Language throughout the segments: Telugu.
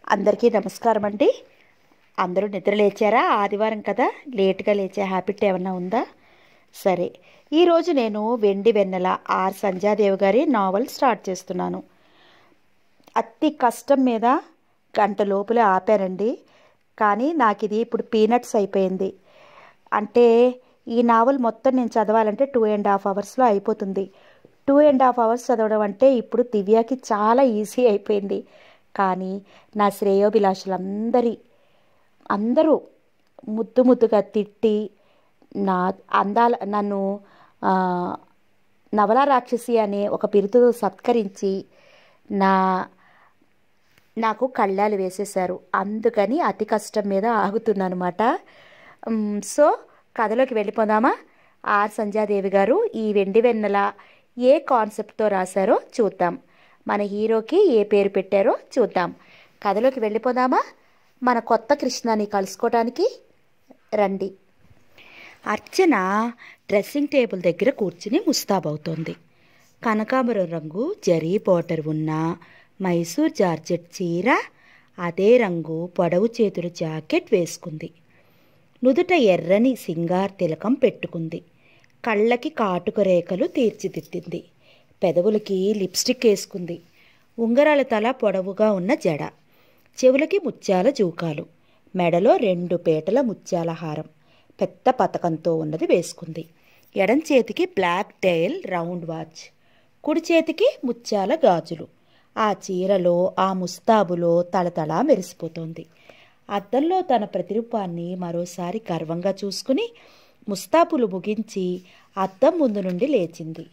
అందరికీ నమస్కారం అండి అందరూ నిద్ర లేచారా ఆదివారం కదా లేట్గా లేచే హ్యాబిట్ ఏమన్నా ఉందా సరే ఈరోజు నేను వెండి వెన్నెల ఆర్ సంధ్యాదేవి గారి నావల్ స్టార్ట్ చేస్తున్నాను అతి కష్టం మీద గంట లోపలే ఆపానండి కానీ నాకు ఇది ఇప్పుడు పీనట్స్ అయిపోయింది అంటే ఈ నావల్ మొత్తం నేను చదవాలంటే టూ అండ్ హాఫ్ అవర్స్లో అయిపోతుంది టూ అండ్ హాఫ్ అవర్స్ చదవడం అంటే ఇప్పుడు దివ్యాకి చాలా ఈజీ అయిపోయింది కానీ నా శ్రేయోభిలాషులందరి అందరూ ముద్దు ముద్దుగా తిట్టి నా అందాల నన్ను ఆ, నవలా రాక్షసి అనే ఒక బిరుదుతో సత్కరించి నా నాకు కళ్ళాలు వేసేశారు అందుకని అతి కష్టం మీద ఆగుతున్నానమాట మ్, సో కథలోకి వెళ్ళిపోదామా ఆర్ సంధ్యాదేవి గారు ఈ వెండి వెన్నెల ఏ కాన్సెప్ట్తో రాశారో చూద్దాం మన హీరోకి ఏ పేరు పెట్టారో చూద్దాం కథలోకి వెళ్ళిపోదామా మన కొత్త కృష్ణని కలుసుకోవటానికి రండి అర్చన డ్రెస్సింగ్ టేబుల్ దగ్గర కూర్చుని ముస్తాబవుతోంది కనకాంబరం రంగు జరీ బోర్డర్ ఉన్న మైసూర్ జార్జెట్ చీర అదే రంగు పొడవు చేతుల జాకెట్ వేసుకుంది నుదుట ఎర్రని సింగార్ తిలకం పెట్టుకుంది కళ్ళకి కాటుక రేఖలు తీర్చిదిద్దింది పెదవులకి లిప్స్టిక్ వేసుకుంది ఉంగరాల తల పొడవుగా ఉన్న జడ చెవులకి ముత్యాల జూకాలు మెడలో రెండు పేటల ముత్యాల హారం పెద్ద పతకంతో ఉన్నది వేసుకుంది ఎడం చేతికి బ్లాక్ టైల్ రౌండ్ వాచ్ కుడి చేతికి ముత్యాల గాజులు ఆ చీరలో ఆ ముస్తాబులో తళతళ మెరిసిపోతోంది అద్దంలో తన ప్రతిరూపాన్ని మరోసారి గర్వంగా చూసుకుని ముస్తాబులు ముగించి అద్దం ముందు నుండి లేచింది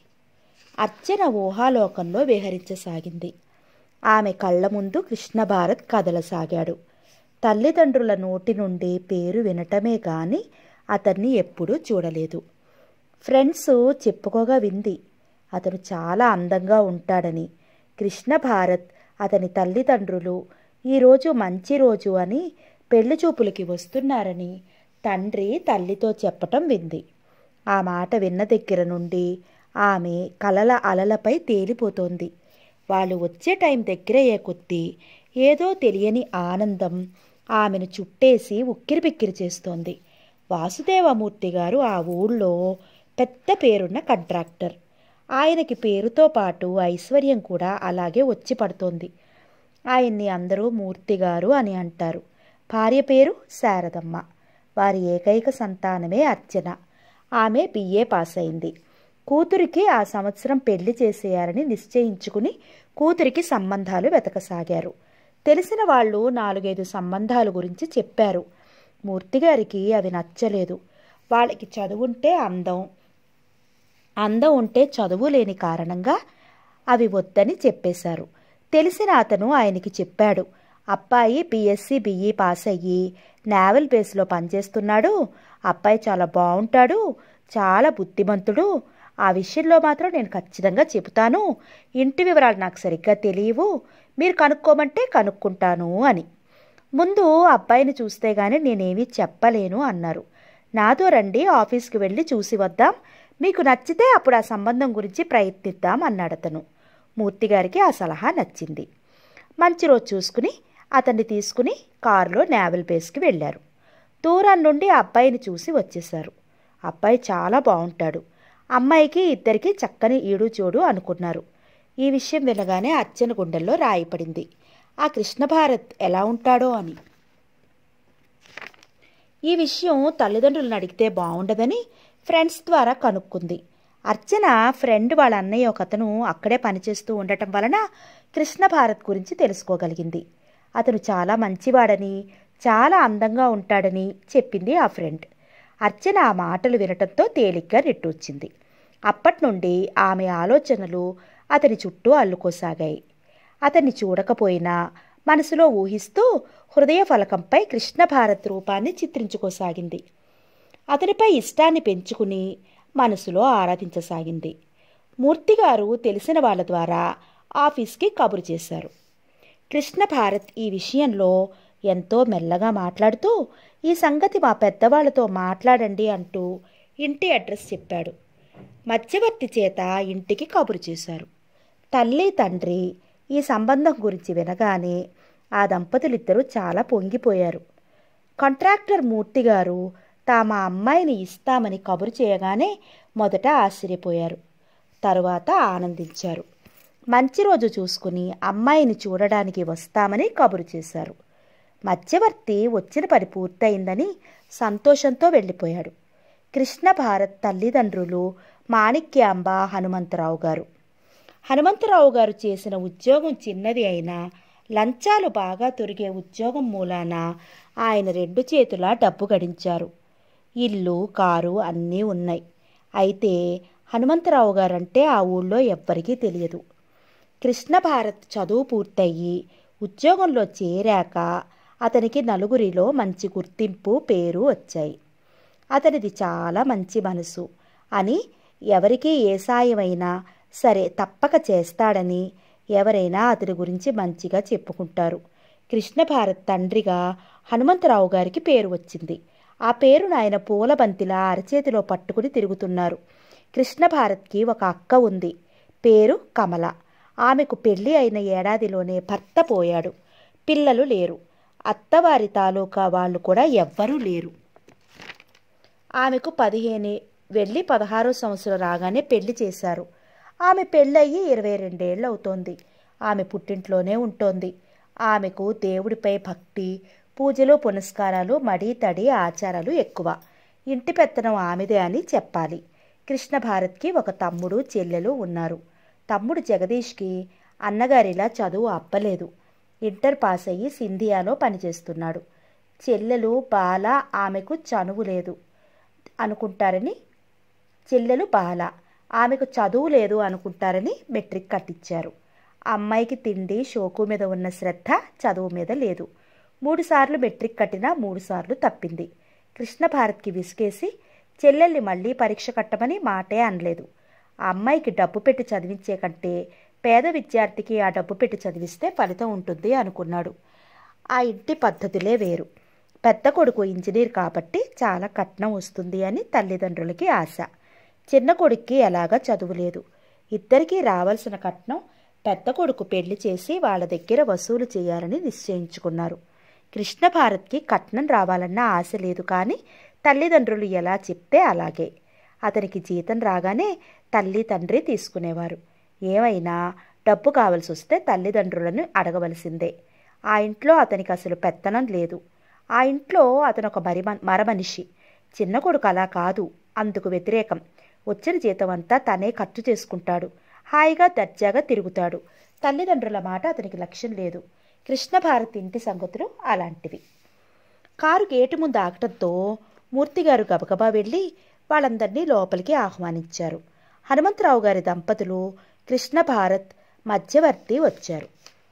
అర్చన ఊహాలోకంలో విహరించసాగింది ఆమె కళ్ళ ముందు కృష్ణభారత్ కదలసాగాడు తల్లిదండ్రుల నోటి నుండి పేరు వినటమే గాని అతన్ని ఎప్పుడూ చూడలేదు ఫ్రెండ్స్ చెప్పుకోగా వింది అతను చాలా అందంగా ఉంటాడని కృష్ణ భారత్ అతని తల్లిదండ్రులు ఈరోజు మంచి రోజు అని పెళ్లి చూపులకి వస్తున్నారని తండ్రి తల్లితో చెప్పటం వింది ఆ మాట విన్న దగ్గర నుండి ఆమె కలల అలలపై తేలిపోతోంది వాళ్ళు వచ్చే టైం దగ్గరయ్యే కొద్దీ ఏదో తెలియని ఆనందం ఆమెను చుట్టేసి ఉక్కిరిబిక్కిరి చేస్తోంది వాసుదేవమూర్తి గారు ఆ ఊళ్ళో పెద్ద పేరున్న కంట్రాక్టర్ ఆయనకి పేరుతో పాటు ఐశ్వర్యం కూడా అలాగే వచ్చి పడుతోంది ఆయన్ని అందరూ మూర్తి గారు అని అంటారు భార్య పేరు శారదమ్మ వారి ఏకైక సంతానమే అర్చన ఆమె బిఏ పాస్ అయింది కూతురికి ఆ సంవత్సరం పెళ్లి చేసేయాలని నిశ్చయించుకుని కూతురికి సంబంధాలు వెతకసాగారు తెలిసిన వాళ్ళు నాలుగైదు సంబంధాల గురించి చెప్పారు మూర్తిగారికి అవి నచ్చలేదు వాళ్ళకి చదువుంటే అందం అందం ఉంటే చదువు లేని కారణంగా అవి వద్దని చెప్పేశారు తెలిసిన అతను ఆయనకి చెప్పాడు అబ్బాయి బీఎస్సీ బిఈ పాస్ అయ్యి నావల్ బేస్లో పనిచేస్తున్నాడు అబ్బాయి చాలా బాగుంటాడు చాలా బుద్ధిమంతుడు ఆ విషయంలో మాత్రం నేను ఖచ్చితంగా చెబుతాను ఇంటి వివరాలు నాకు సరిగ్గా తెలియవు మీరు కనుక్కోమంటే కనుక్కుంటాను అని ముందు అబ్బాయిని చూస్తే గానీ నేనేమీ చెప్పలేను అన్నారు నాతో రండి ఆఫీస్కి వెళ్ళి చూసి వద్దాం మీకు నచ్చితే అప్పుడు ఆ సంబంధం గురించి ప్రయత్నిద్దాం అన్నాడు అతను మూర్తిగారికి ఆ సలహా నచ్చింది మంచి రోజు చూసుకుని అతన్ని తీసుకుని కారులో నావల్ బేస్కి వెళ్ళారు దూరం నుండి ఆ అబ్బాయిని చూసి వచ్చేశారు అబ్బాయి చాలా బాగుంటాడు అమ్మాయికి ఇద్దరికి చక్కని ఈడు జోడు అనుకున్నారు ఈ విషయం వినగానే అర్చన గుండెల్లో రాయిపడింది ఆ కృష్ణభారత్ ఎలా ఉంటాడో అని ఈ విషయం తల్లిదండ్రులను అడిగితే బాగుండదని ఫ్రెండ్స్ ద్వారా కనుక్కుంది అర్చన ఫ్రెండ్ వాళ్ళ అన్నయ్య ఒక అతను అక్కడే పనిచేస్తూ ఉండటం వలన కృష్ణ భారత్ గురించి తెలుసుకోగలిగింది అతను చాలా మంచివాడని చాలా అందంగా ఉంటాడని చెప్పింది ఆ ఫ్రెండ్ అర్చన ఆ మాటలు వినటంతో తేలిగ్గా నిట్టూర్చింది అప్పటి నుండి ఆమె ఆలోచనలు అతని చుట్టూ అల్లుకోసాగాయి అతన్ని చూడకపోయినా మనసులో ఊహిస్తూ హృదయ ఫలకంపై కృష్ణ భారత్ రూపాన్ని చిత్రించుకోసాగింది అతనిపై ఇష్టాన్ని పెంచుకుని మనసులో ఆరాధించసాగింది మూర్తిగారు తెలిసిన వాళ్ళ ద్వారా ఆఫీస్కి కబురు చేశారు కృష్ణ భారత్ ఈ విషయంలో ఎంతో మెల్లగా మాట్లాడుతూ ఈ సంగతి మా పెద్దవాళ్లతో మాట్లాడండి అంటూ ఇంటి అడ్రస్ చెప్పాడు మధ్యవర్తి చేత ఇంటికి కబురు చేశారు తల్లి తండ్రి ఈ సంబంధం గురించి వినగానే ఆ దంపతులిద్దరూ చాలా పొంగిపోయారు కాంట్రాక్టర్ మూర్తి గారు తామ అమ్మాయిని ఇస్తామని కబురు చేయగానే మొదట ఆశ్చర్యపోయారు తరువాత ఆనందించారు మంచి రోజు చూసుకుని అమ్మాయిని చూడడానికి వస్తామని కబురు చేశారు మధ్యవర్తి వచ్చిన పని పూర్తయిందని సంతోషంతో వెళ్ళిపోయాడు కృష్ణ భారత్ తల్లిదండ్రులు మాణిక్యాంబ హనుమంతరావు గారు హనుమంతరావు గారు చేసిన ఉద్యోగం చిన్నది అయినా లంచాలు బాగా తొరిగే ఉద్యోగం మూలాన ఆయన రెండు చేతుల డబ్బు గడించారు ఇల్లు కారు అన్నీ ఉన్నాయి అయితే హనుమంతరావు గారంటే ఆ ఊళ్ళో ఎవ్వరికీ తెలియదు కృష్ణ భారత్ చదువు పూర్తయి ఉద్యోగంలో చేరాక అతనికి నలుగురిలో మంచి గుర్తింపు పేరు వచ్చాయి అతనిది చాలా మంచి మనసు అని ఎవరికి ఏ సాయమైనా సరే తప్పక చేస్తాడని ఎవరైనా అతని గురించి మంచిగా చెప్పుకుంటారు కృష్ణ భారత్ తండ్రిగా హనుమంతరావు గారికి పేరు వచ్చింది ఆ పేరును ఆయన పూల బంతిలా అరచేతిలో పట్టుకుని తిరుగుతున్నారు కృష్ణ భారత్కి ఒక అక్క ఉంది పేరు కమల ఆమెకు పెళ్లి అయిన ఏడాదిలోనే భర్త పోయాడు పిల్లలు లేరు అత్తవారి తాలూకా వాళ్ళు కూడా ఎవ్వరూ లేరు ఆమెకు పదిహేను వెళ్ళి పదహారో సంవత్సరం రాగానే పెళ్లి చేశారు ఆమె పెళ్ళయి ఇరవై రెండేళ్ళు అవుతోంది ఆమె పుట్టింట్లోనే ఉంటోంది ఆమెకు దేవుడిపై భక్తి పూజలు పునస్కారాలు మడి తడి ఆచారాలు ఎక్కువ ఇంటి పెత్తనం ఆమెదే అని చెప్పాలి కృష్ణ భారత్కి ఒక తమ్ముడు చెల్లెలు ఉన్నారు తమ్ముడు జగదీష్కి అన్నగారిలా చదువు అప్పలేదు ఇంటర్ పాస్ అయ్యి సింధియాలో పనిచేస్తున్నాడు చెల్లెలు బాల ఆమెకు చనువు లేదు అనుకుంటారని చెల్లెలు బాల ఆమెకు చదువు లేదు అనుకుంటారని మెట్రిక్ కట్టించారు అమ్మాయికి తిండి షోకు మీద ఉన్న శ్రద్ధ చదువు మీద లేదు మూడుసార్లు మెట్రిక్ కట్టినా మూడుసార్లు తప్పింది కృష్ణ భారత్కి విసిగేసి చెల్లెల్ని మళ్ళీ పరీక్ష కట్టమని మాటే అనలేదు ఆ అమ్మాయికి డబ్బు పెట్టి చదివించే కంటే పేద విద్యార్థికి ఆ డబ్బు పెట్టి చదివిస్తే ఫలితం ఉంటుంది అనుకున్నాడు ఆ ఇంటి పద్ధతులే వేరు పెద్ద కొడుకు ఇంజనీర్ కాబట్టి చాలా కట్నం వస్తుంది అని తల్లిదండ్రులకి ఆశ చిన్న కొడుక్కి ఎలాగా చదువు లేదు ఇద్దరికీ రావాల్సిన కట్నం పెద్ద కొడుకు పెళ్లి చేసి వాళ్ళ దగ్గర వసూలు చేయాలని నిశ్చయించుకున్నారు కృష్ణ భారత్కి కట్నం రావాలన్న ఆశ లేదు కానీ తల్లిదండ్రులు ఎలా చెప్తే అలాగే అతనికి జీతం రాగానే తల్లి తండ్రి తీసుకునేవారు ఏమైనా డబ్బు కావలసి వస్తే తల్లిదండ్రులను అడగవలసిందే ఆ ఇంట్లో అతనికి అసలు పెత్తనం లేదు ఆ ఇంట్లో అతను ఒక మరి మరమనిషి చిన్న కొడుకు అలా కాదు అందుకు వ్యతిరేకం వచ్చిన జీతం అంతా తనే ఖర్చు చేసుకుంటాడు హాయిగా దర్జాగా తిరుగుతాడు తల్లిదండ్రుల మాట అతనికి లక్ష్యం లేదు కృష్ణ భారత్ ఇంటి సంగతులు అలాంటివి కారు గేటు ముందు ఆగటంతో మూర్తిగారు గబగబా వెళ్ళి వాళ్ళందరినీ లోపలికి ఆహ్వానించారు హనుమంతరావు గారి దంపతులు కృష్ణ భారత్ మధ్యవర్తి వచ్చారు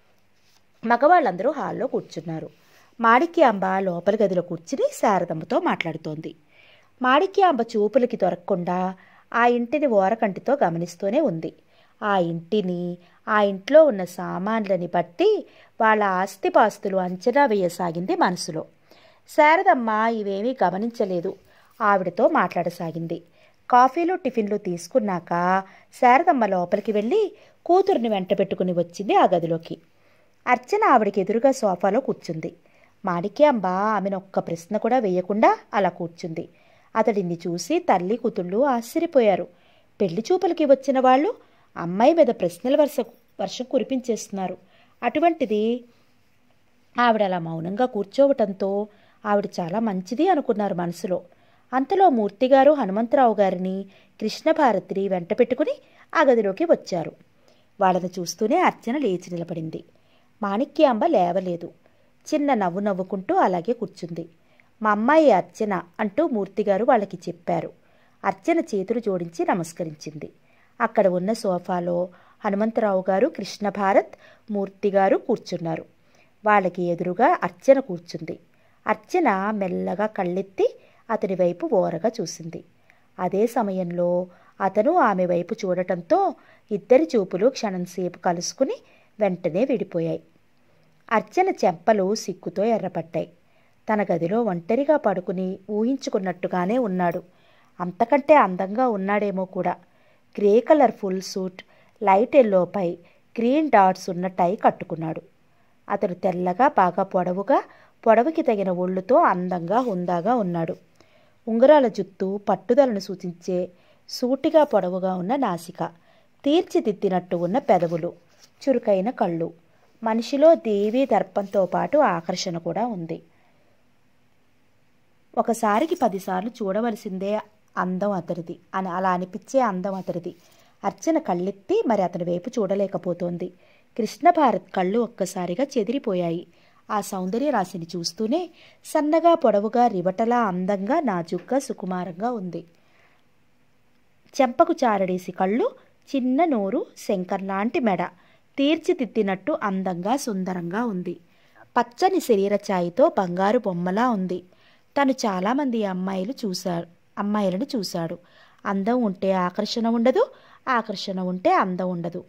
మగవాళ్ళందరూ హాల్లో కూర్చున్నారు మాణిక్యాంబ లోపలి గదిలో కూర్చుని శారదమ్మతో మాట్లాడుతోంది మాణిక్యాంబ చూపులకి దొరకకుండా ఆ ఇంటిని ఓరకంటితో గమనిస్తూనే ఉంది ఆ ఇంటిని ఆ ఇంట్లో ఉన్న సామాన్లని బట్టి వాళ్ళ ఆస్తిపాస్తులు అంచనా వేయసాగింది మనసులో శారదమ్మ ఇవేమీ గమనించలేదు ఆవిడతో మాట్లాడసాగింది కాఫీలు టిఫిన్లు తీసుకున్నాక శారదమ్మ లోపలికి వెళ్ళి కూతుర్ని వెంట పెట్టుకుని వచ్చింది ఆ గదిలోకి అర్చన ఆవిడకి ఎదురుగా సోఫాలో కూర్చుంది మాణిక్యాంబ ఆమెను ఒక్క ప్రశ్న కూడా వేయకుండా అలా కూర్చుంది అతడిని చూసి తల్లి కూతుళ్ళు ఆశ్చర్యపోయారు పెళ్లి చూపులకి వచ్చిన వాళ్ళు అమ్మాయి మీద ప్రశ్నల వర్ష వర్షం కురిపించేస్తున్నారు అటువంటిది ఆవిడ అలా మౌనంగా కూర్చోవటంతో ఆవిడ చాలా మంచిది అనుకున్నారు మనసులో అంతలో మూర్తిగారు హనుమంతరావు గారిని కృష్ణభారతిని వెంట పెట్టుకుని ఆ గదిలోకి వచ్చారు వాళ్ళని చూస్తూనే అర్చన లేచి నిలబడింది మాణిక్యాంబ లేవలేదు చిన్న నవ్వు నవ్వుకుంటూ అలాగే కూర్చుంది మా అమ్మాయి అర్చన అంటూ మూర్తిగారు వాళ్ళకి చెప్పారు అర్చన చేతులు జోడించి నమస్కరించింది అక్కడ ఉన్న సోఫాలో హనుమంతరావు గారు కృష్ణభారత్ మూర్తిగారు కూర్చున్నారు వాళ్ళకి ఎదురుగా అర్చన కూర్చుంది అర్చన మెల్లగా కళ్ళెత్తి అతని వైపు ఓరగా చూసింది అదే సమయంలో అతను ఆమె వైపు చూడటంతో ఇద్దరి చూపులు క్షణంసేపు కలుసుకుని వెంటనే విడిపోయాయి అర్చన చెంపలు సిగ్గుతో ఎర్రపడ్డాయి తన గదిలో ఒంటరిగా పడుకుని ఊహించుకున్నట్టుగానే ఉన్నాడు అంతకంటే అందంగా ఉన్నాడేమో కూడా grey colour full suit light ఎల్లోపై గ్రీన్ డాట్స్ ఉన్న టై కట్టుకున్నాడు అతడు తెల్లగా బాగా పొడవుగా పొడవుకి తగిన ఒళ్ళుతో అందంగా హుందాగా ఉన్నాడు ఉంగరాల జుత్తు పట్టుదలను సూచించే సూటిగా పొడవుగా ఉన్న నాసిక తీర్చిదిద్దినట్టు ఉన్న పెదవులు చురుకైన కళ్ళు మనిషిలో దేవీ దర్పంతో పాటు ఆకర్షణ కూడా ఉంది ఒకసారికి పదిసార్లు చూడవలసిందే అందం అతనిది అని అలా అనిపించే అందం అతనిది అర్చన కళ్ళెత్తి మరి అతని వైపు చూడలేకపోతోంది కృష్ణ భారత్ కళ్ళు ఒక్కసారిగా చెదిరిపోయాయి ఆ సౌందర్య రాశిని చూస్తూనే సన్నగా పొడవుగా రివటలా అందంగా నాజుగ్గా సుకుమారంగా ఉంది చెంపకు చారడేసి కళ్ళు చిన్న నోరు శంకర్ లాంటి మెడ తీర్చిదిద్దినట్టు అందంగా సుందరంగా ఉంది పచ్చని శరీర ఛాయితో బంగారు బొమ్మలా ఉంది తను చాలామంది అమ్మాయిలు చూశాడు అమ్మాయిలను చూశాడు అందం ఉంటే ఆకర్షణ ఉండదు ఆకర్షణ ఉంటే అందం ఉండదు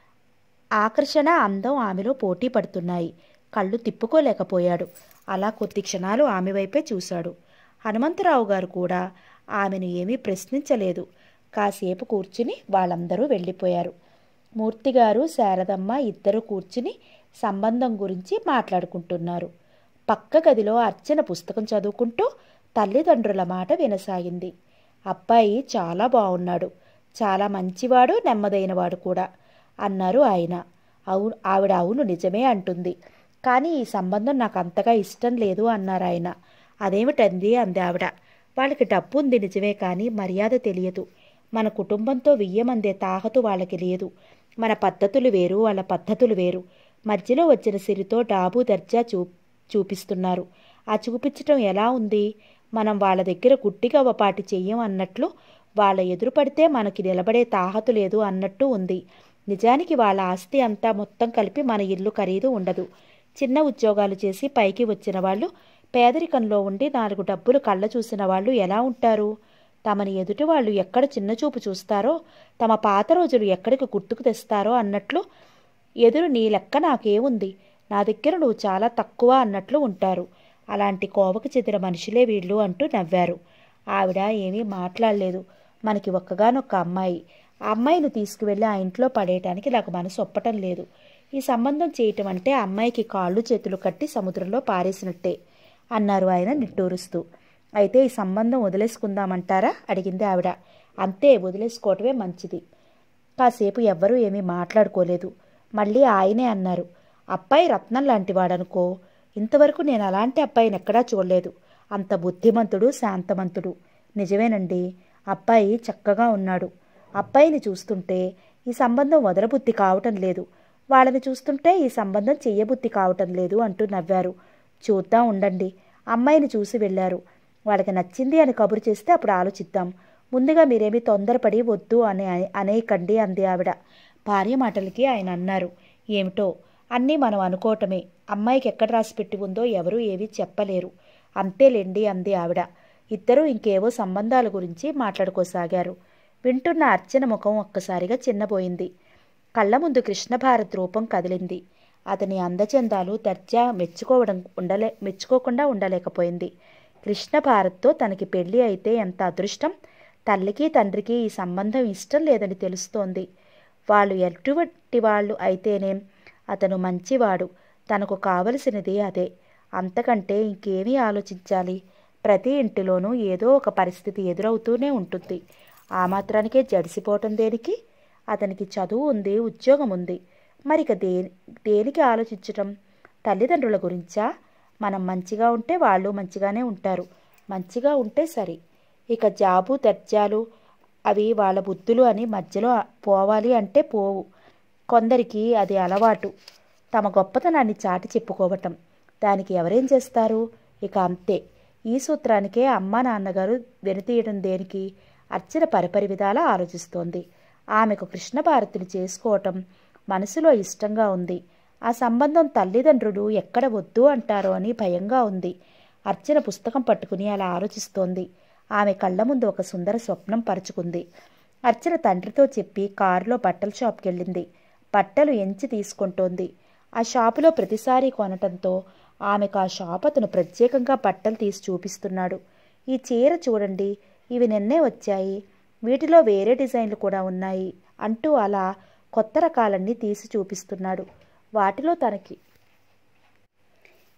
ఆకర్షణ అందం ఆమెలో పోటీ పడుతున్నాయి కళ్ళు తిప్పుకోలేకపోయాడు అలా కొద్ది క్షణాలు ఆమె వైపే చూశాడు హనుమంతరావు గారు కూడా ఆమెను ఏమీ ప్రశ్నించలేదు కాసేపు కూర్చుని వాళ్ళందరూ వెళ్ళిపోయారు మూర్తిగారు శారదమ్మ ఇద్దరు కూర్చుని సంబంధం గురించి మాట్లాడుకుంటున్నారు పక్క గదిలో అర్చన పుస్తకం చదువుకుంటూ తల్లిదండ్రుల మాట వినసాగింది అబ్బాయి చాలా బాగున్నాడు చాలా మంచివాడు నెమ్మదైనవాడు కూడా అన్నారు ఆయన అవును ఆవిడ అవును నిజమే అంటుంది కానీ ఈ సంబంధం నాకు అంతగా ఇష్టం లేదు అన్నారు ఆయన అదేమిటంది అంది ఆవిడ వాళ్ళకి డబ్బు ఉంది నిజమే కానీ మర్యాద తెలియదు మన కుటుంబంతో వియ్యమందే తాహతు వాళ్ళకి లేదు మన పద్ధతులు వేరు వాళ్ళ పద్ధతులు వేరు మధ్యలో వచ్చిన సిరితో డాబు దర్జా చూ చూపిస్తున్నారు ఆ చూపించటం ఎలా ఉంది మనం వాళ్ళ దగ్గర గుడ్డిగా పాటి చెయ్యం అన్నట్లు వాళ్ళ ఎదురు పడితే మనకి నిలబడే తాహతు లేదు అన్నట్టు ఉంది నిజానికి వాళ్ళ ఆస్తి అంతా మొత్తం కలిపి మన ఇల్లు ఖరీదు ఉండదు చిన్న ఉద్యోగాలు చేసి పైకి వచ్చిన వాళ్ళు పేదరికంలో ఉండి నాలుగు డబ్బులు కళ్ళ చూసిన వాళ్ళు ఎలా ఉంటారు తమని ఎదుటి వాళ్ళు ఎక్కడ చిన్న చూపు చూస్తారో తమ పాత రోజులు ఎక్కడికి గుర్తుకు తెస్తారో అన్నట్లు ఎదురు నీ లెక్క నాకేముంది నా దగ్గర నువ్వు చాలా తక్కువ అన్నట్లు ఉంటారు అలాంటి కోవకు చెందిన మనుషులే వీళ్ళు అంటూ నవ్వారు ఆవిడ ఏమీ మాట్లాడలేదు మనకి ఒక్కగానొక్క అమ్మాయి ఆ అమ్మాయిని తీసుకువెళ్ళి ఆ ఇంట్లో పడేయటానికి నాకు మనసు ఒప్పటం లేదు ఈ సంబంధం చేయటం అంటే ఆ అమ్మాయికి కాళ్ళు చేతులు కట్టి సముద్రంలో పారేసినట్టే అన్నారు ఆయన నిట్టూరుస్తూ అయితే ఈ సంబంధం వదిలేసుకుందామంటారా అడిగింది ఆవిడ అంతే వదిలేసుకోవటమే మంచిది కాసేపు ఎవ్వరూ ఏమీ మాట్లాడుకోలేదు మళ్ళీ ఆయనే అన్నారు అబ్బాయి రత్నం లాంటివాడనుకో ఇంతవరకు నేను అలాంటి అబ్బాయిని ఎక్కడా చూడలేదు అంత బుద్ధిమంతుడు శాంతమంతుడు నిజమేనండి అబ్బాయి చక్కగా ఉన్నాడు అబ్బాయిని చూస్తుంటే ఈ సంబంధం వదలబుద్ధి కావటం లేదు వాళ్ళని చూస్తుంటే ఈ సంబంధం చెయ్యబుద్ధి కావటం లేదు అంటూ నవ్వారు చూద్దాం ఉండండి అమ్మాయిని చూసి వెళ్ళారు వాళ్ళకి నచ్చింది అని కబురు చేస్తే అప్పుడు ఆలోచిద్దాం ముందుగా మీరేమీ తొందరపడి వద్దు అని అనేయకండి అంది ఆవిడ భార్య మాటలకి ఆయన అన్నారు ఏమిటో అన్నీ మనం అనుకోవటమే అమ్మాయికి ఎక్కడ రాసి పెట్టి ఉందో ఎవరూ ఏవీ చెప్పలేరు అంతేలేండి అంది ఆవిడ ఇద్దరూ ఇంకేవో సంబంధాల గురించి మాట్లాడుకోసాగారు వింటున్న అర్చన ముఖం ఒక్కసారిగా చిన్నబోయింది కళ్ళ ముందు కృష్ణభారత్ రూపం కదిలింది అతని అందచందాలు దర్జా మెచ్చుకోవడం ఉండలే మెచ్చుకోకుండా ఉండలేకపోయింది కృష్ణ భారత్తో తనకి పెళ్లి అయితే ఎంత అదృష్టం తల్లికి తండ్రికి ఈ సంబంధం ఇష్టం లేదని తెలుస్తోంది వాళ్ళు ఎటువంటి వాళ్ళు అయితేనేం అతను మంచివాడు తనకు కావలసినది అదే అంతకంటే ఇంకేమీ ఆలోచించాలి ప్రతి ఇంటిలోనూ ఏదో ఒక పరిస్థితి ఎదురవుతూనే ఉంటుంది ఆ మాత్రానికే జడిసిపోవటం దేనికి అతనికి చదువు ఉంది ఉద్యోగం ఉంది మరిక దే దేనికి ఆలోచించటం తల్లిదండ్రుల గురించా మనం మంచిగా ఉంటే వాళ్ళు మంచిగానే ఉంటారు మంచిగా ఉంటే సరి ఇక జాబు దర్జాలు అవి వాళ్ళ బుద్ధులు అని మధ్యలో పోవాలి అంటే పోవు కొందరికి అది అలవాటు తమ గొప్పతనాన్ని చాటి చెప్పుకోవటం దానికి ఎవరేం చేస్తారు ఇక అంతే ఈ సూత్రానికే అమ్మ నాన్నగారు వెనుతీయడం దేనికి అర్చన పరిపరి విధాలా ఆలోచిస్తోంది ఆమెకు కృష్ణభారతిని చేసుకోవటం మనసులో ఇష్టంగా ఉంది ఆ సంబంధం తల్లిదండ్రులు ఎక్కడ వద్దు అంటారో అని భయంగా ఉంది అర్చన పుస్తకం పట్టుకుని అలా ఆలోచిస్తోంది ఆమె కళ్ళ ముందు ఒక సుందర స్వప్నం పరుచుకుంది అర్చన తండ్రితో చెప్పి కారులో బట్టల షాప్కి వెళ్ళింది బట్టలు ఎంచి తీసుకుంటోంది ఆ షాపులో ప్రతిసారి కొనటంతో ఆమెకు ఆ షాప్ అతను ప్రత్యేకంగా బట్టలు తీసి చూపిస్తున్నాడు ఈ చీర చూడండి ఇవి నిన్నే వచ్చాయి వీటిలో వేరే డిజైన్లు కూడా ఉన్నాయి అంటూ అలా కొత్త రకాలన్నీ తీసి చూపిస్తున్నాడు వాటిలో తనకి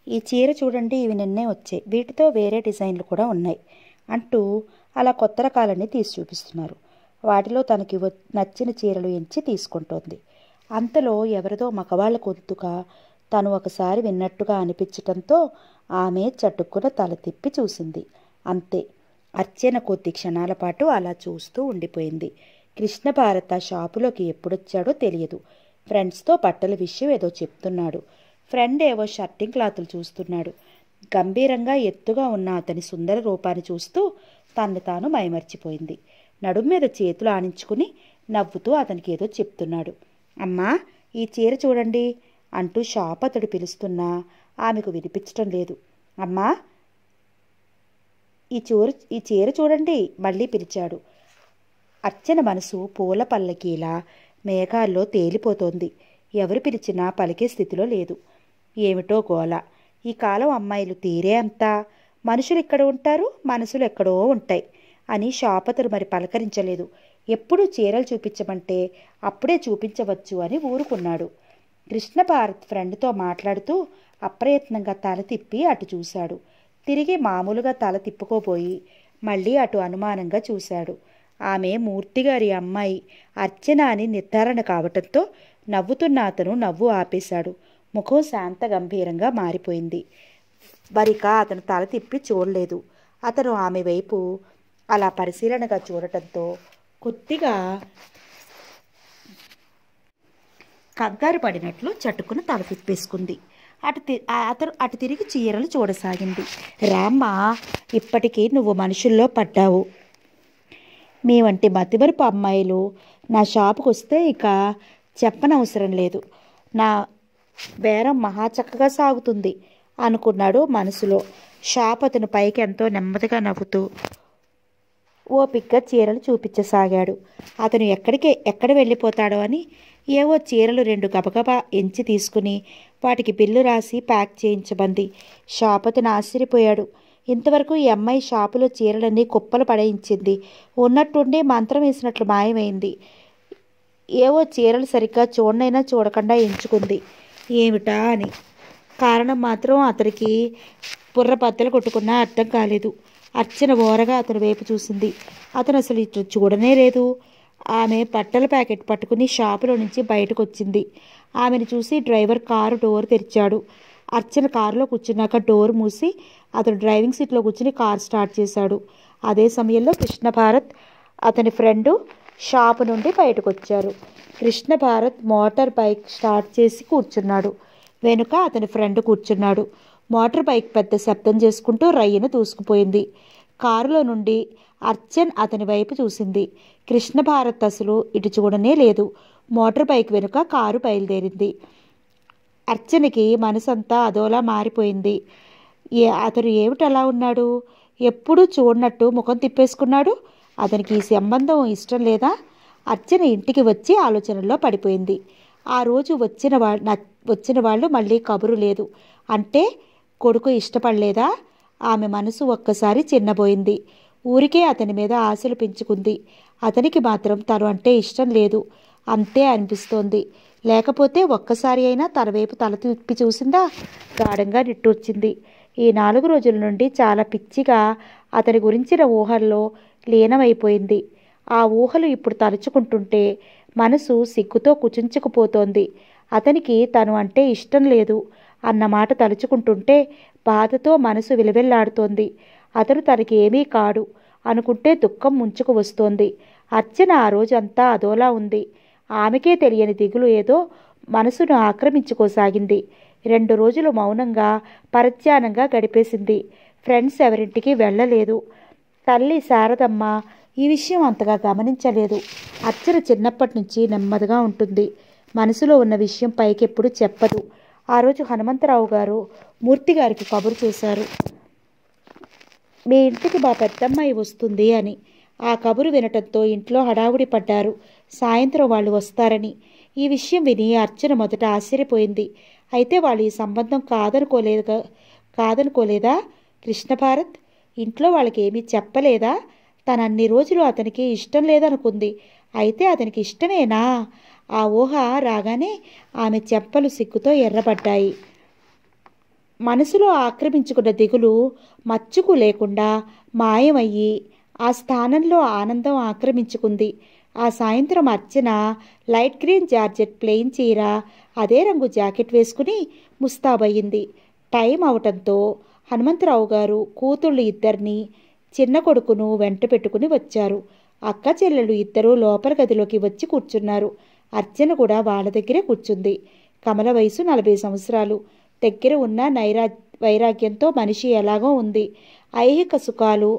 ఈ చీర చూడండి ఇవి నిన్నే వచ్చాయి వీటితో వేరే డిజైన్లు కూడా ఉన్నాయి అంటూ అలా కొత్త రకాలన్నీ తీసి చూపిస్తున్నారు వాటిలో తనకి వ- నచ్చిన చీరలు ఎంచి తీసుకుంటోంది అంతలో ఎవరిదో మగవాళ్ళ గొంతుగా తను ఒకసారి విన్నట్టుగా అనిపించటంతో ఆమె చటుక్కున తల తిప్పి చూసింది అంతే అర్చన కొద్ది క్షణాల పాటు అలా చూస్తూ ఉండిపోయింది కృష్ణ భారత షాపులోకి ఎప్పుడొచ్చాడో తెలియదు ఫ్రెండ్స్తో బట్టల విషయం ఏదో చెప్తున్నాడు ఫ్రెండ్ ఏవో షర్టింగ్ క్లాతులు చూస్తున్నాడు గంభీరంగా ఎత్తుగా ఉన్న అతని సుందర రూపాన్ని చూస్తూ తన్ను తాను మైమర్చిపోయింది నడుం మీద చేతులు ఆనించుకుని నవ్వుతూ అతనికి ఏదో చెప్తున్నాడు అమ్మా ఈ చీర చూడండి అంటూ షాప్ అతడు పిలుస్తున్నా ఆమెకు వినిపించటం లేదు అమ్మా ఈ చీర ఈ చీర చూడండి మళ్ళీ పిలిచాడు అర్చన మనసు పూల పల్లకీలా మేఘాల్లో తేలిపోతోంది ఎవరు పిలిచినా పలికే స్థితిలో లేదు ఏమిటో గోల ఈ కాలం అమ్మాయిలు తీరే అంతా మనుషులు ఎక్కడ ఉంటారు మనసులు ఎక్కడో ఉంటాయి అని షాపతరు మరి పలకరించలేదు ఎప్పుడు చీరలు చూపించమంటే అప్పుడే చూపించవచ్చు అని ఊరుకున్నాడు కృష్ణ భారత్ ఫ్రెండ్తో మాట్లాడుతూ అప్రయత్నంగా తల తిప్పి అటు చూశాడు తిరిగి మామూలుగా తల తిప్పుకోబోయి మళ్ళీ అటు అనుమానంగా చూశాడు ఆమె మూర్తిగారి అమ్మాయి అర్చన అని నిర్ధారణ కావటంతో నవ్వుతున్న అతను నవ్వు ఆపేశాడు ముఖం శాంత గంభీరంగా మారిపోయింది వరిక అతను తల తిప్పి చూడలేదు అతను ఆమె వైపు అలా పరిశీలనగా చూడటంతో కొద్దిగా కంగారు పడినట్లు చటుకున తల తిప్పేసుకుంది అటు తి- ఆ అతను అటు తిరిగి చీరలు చూడసాగింది రామ్మ ఇప్పటికీ నువ్వు మనుషుల్లో పడ్డావు మీ వంటి మతిమరుపు అమ్మాయిలు నా షాపుకు వస్తే ఇక చెప్పనవసరం లేదు నా బేరం మహా చక్కగా సాగుతుంది అనుకున్నాడు మనసులో షాప్ అతను పైకి ఎంతో నెమ్మదిగా నవ్వుతూ ఓపిగ్గా చీరలు చూపించసాగాడు అతను ఎక్కడికి ఎక్కడ వెళ్ళిపోతాడో అని ఏవో చీరలు రెండు గబగబా ఎంచి తీసుకుని వాటికి బిల్లు రాసి ప్యాక్ చేయించబంది షాప్ అతను ఆశ్చర్యపోయాడు ఇంతవరకు ఈ అమ్మాయి షాపులో చీరలన్నీ కుప్పలు పడేయించింది ఉన్నట్టుండి మంత్రం వేసినట్లు మాయమైంది ఏవో చీరలు సరిగ్గా చూడనైనా చూడకుండా ఎంచుకుంది ఏమిటా అని కారణం మాత్రం అతనికి బుర్ర బద్దలు కొట్టుకున్నా అర్థం కాలేదు అర్చన ఓరగా అతని వైపు చూసింది అతను అసలు ఇటు చూడనే లేదు ఆమె బట్టల ప్యాకెట్ పట్టుకుని షాపులో నుంచి బయటకు వచ్చింది ఆమెను చూసి డ్రైవర్ కారు డోర్ తెరిచాడు అర్చన కారులో కూర్చున్నాక డోర్ మూసి అతను డ్రైవింగ్ సీట్లో కూర్చుని కార్ స్టార్ట్ చేశాడు అదే సమయంలో కృష్ణ భారత్ అతని ఫ్రెండు షాపు నుండి బయటకు వచ్చారు Krishna Bharat motor bike start చేసి కూర్చున్నాడు వెనుక అతని ఫ్రెండ్ కూర్చున్నాడు మోటార్ బైక్ పెద్ద శబ్దం చేసుకుంటూ రయ్యను దూసుకుపోయింది కారులో నుండి అర్చన్ అతని వైపు చూసింది కృష్ణ భారత్ అసలు ఇటు చూడనే లేదు మోటార్ బైక్ వెనుక కారు బయలుదేరింది అర్చనకి మనసంతా అదోలా మారిపోయింది ఏ అతను ఏమిటి అలా ఉన్నాడు ఎప్పుడూ చూడనట్టు ముఖం తిప్పేసుకున్నాడు అతనికి ఈ సంబంధం ఇష్టం లేదా అర్చన ఇంటికి వచ్చి ఆలోచనలో పడిపోయింది ఆ రోజు వచ్చిన వా న- వచ్చిన వాళ్ళు మళ్ళీ కబురు లేదు అంటే కొడుకు ఇష్టపడలేదా ఆమె మనసు ఒక్కసారి చిన్నబోయింది ఊరికే అతని మీద ఆశలు పెంచుకుంది అతనికి మాత్రం తను అంటే ఇష్టం లేదు అంతే అనిపిస్తోంది లేకపోతే ఒక్కసారి అయినా తన వైపు తల తిప్పి చూసిందా గాఢంగా నిట్టూర్చింది ఈ నాలుగు రోజుల నుండి చాలా పిచ్చిగా అతని గురించిన ఊహల్లో లీనమైపోయింది ఆ ఊహలు ఇప్పుడు తలుచుకుంటుంటే మనసు సిగ్గుతో కుచించుకుపోతోంది అతనికి తను అంటే ఇష్టం లేదు అన్న మాట తలుచుకుంటుంటే బాధతో మనసు విలవెల్లాడుతోంది అతను తనకి ఏమీ కాడు అనుకుంటే దుఃఖం ముంచుకు వస్తోంది అర్చన ఆ రోజంతా అదోలా ఉంది ఆమెకే తెలియని దిగులు ఏదో మనసును ఆక్రమించుకోసాగింది రెండు రోజులు మౌనంగా పరధ్యానంగా గడిపేసింది ఫ్రెండ్స్ ఎవరింటికి వెళ్ళలేదు తల్లి శారదమ్మ ఈ విషయం అంతగా గమనించలేదు అర్చన చిన్నప్పటి నుంచి నెమ్మదిగా ఉంటుంది మనసులో ఉన్న విషయం పైకెప్పుడు చెప్పదు ఆ రోజు హనుమంతరావు గారు మూర్తి గారికి కబురు చేశారు మీ ఇంటికి మా పెద్దమ్మాయి వస్తుంది అని ఆ కబురు వినటంతో ఇంట్లో హడావుడి పడ్డారు సాయంత్రం వాళ్ళు వస్తారని ఈ విషయం విని అర్చన మొదట ఆశ్చర్యపోయింది అయితే వాళ్ళు ఈ సంబంధం కాదనుకోలేదు కాదనుకోలేదా కృష్ణభారత్ ఇంట్లో వాళ్ళకి ఏమీ చెప్పలేదా తన అన్ని రోజులు అతనికి ఇష్టం లేదనుకుంది అయితే అతనికి ఇష్టమేనా ఆ ఊహ రాగానే ఆమె చెంపలు సిగ్గుతో ఎర్రబడ్డాయి మనసులో ఆక్రమించుకున్న దిగులు మచ్చుకు లేకుండా మాయమయ్యి ఆ స్థానంలో ఆనందం ఆక్రమించుకుంది ఆ సాయంత్రం Archana light green georgette plain చీర అదే రంగు జాకెట్ వేసుకుని ముస్తాబయ్యింది టైం అవటంతో హనుమంతరావు గారు కూతుళ్ళు ఇద్దరిని చిన్న కొడుకును వెంట పెట్టుకుని వచ్చారు అక్క చెల్లెలు ఇద్దరూ లోపల గదిలోకి వచ్చి కూర్చున్నారు అర్చన కూడా వాళ్ళ దగ్గరే కూర్చుంది కమల వయసు నలభై సంవత్సరాలు దగ్గర ఉన్న నైరా వైరాగ్యంతో మనిషి ఎలాగో ఉంది ఐహిక సుఖాలు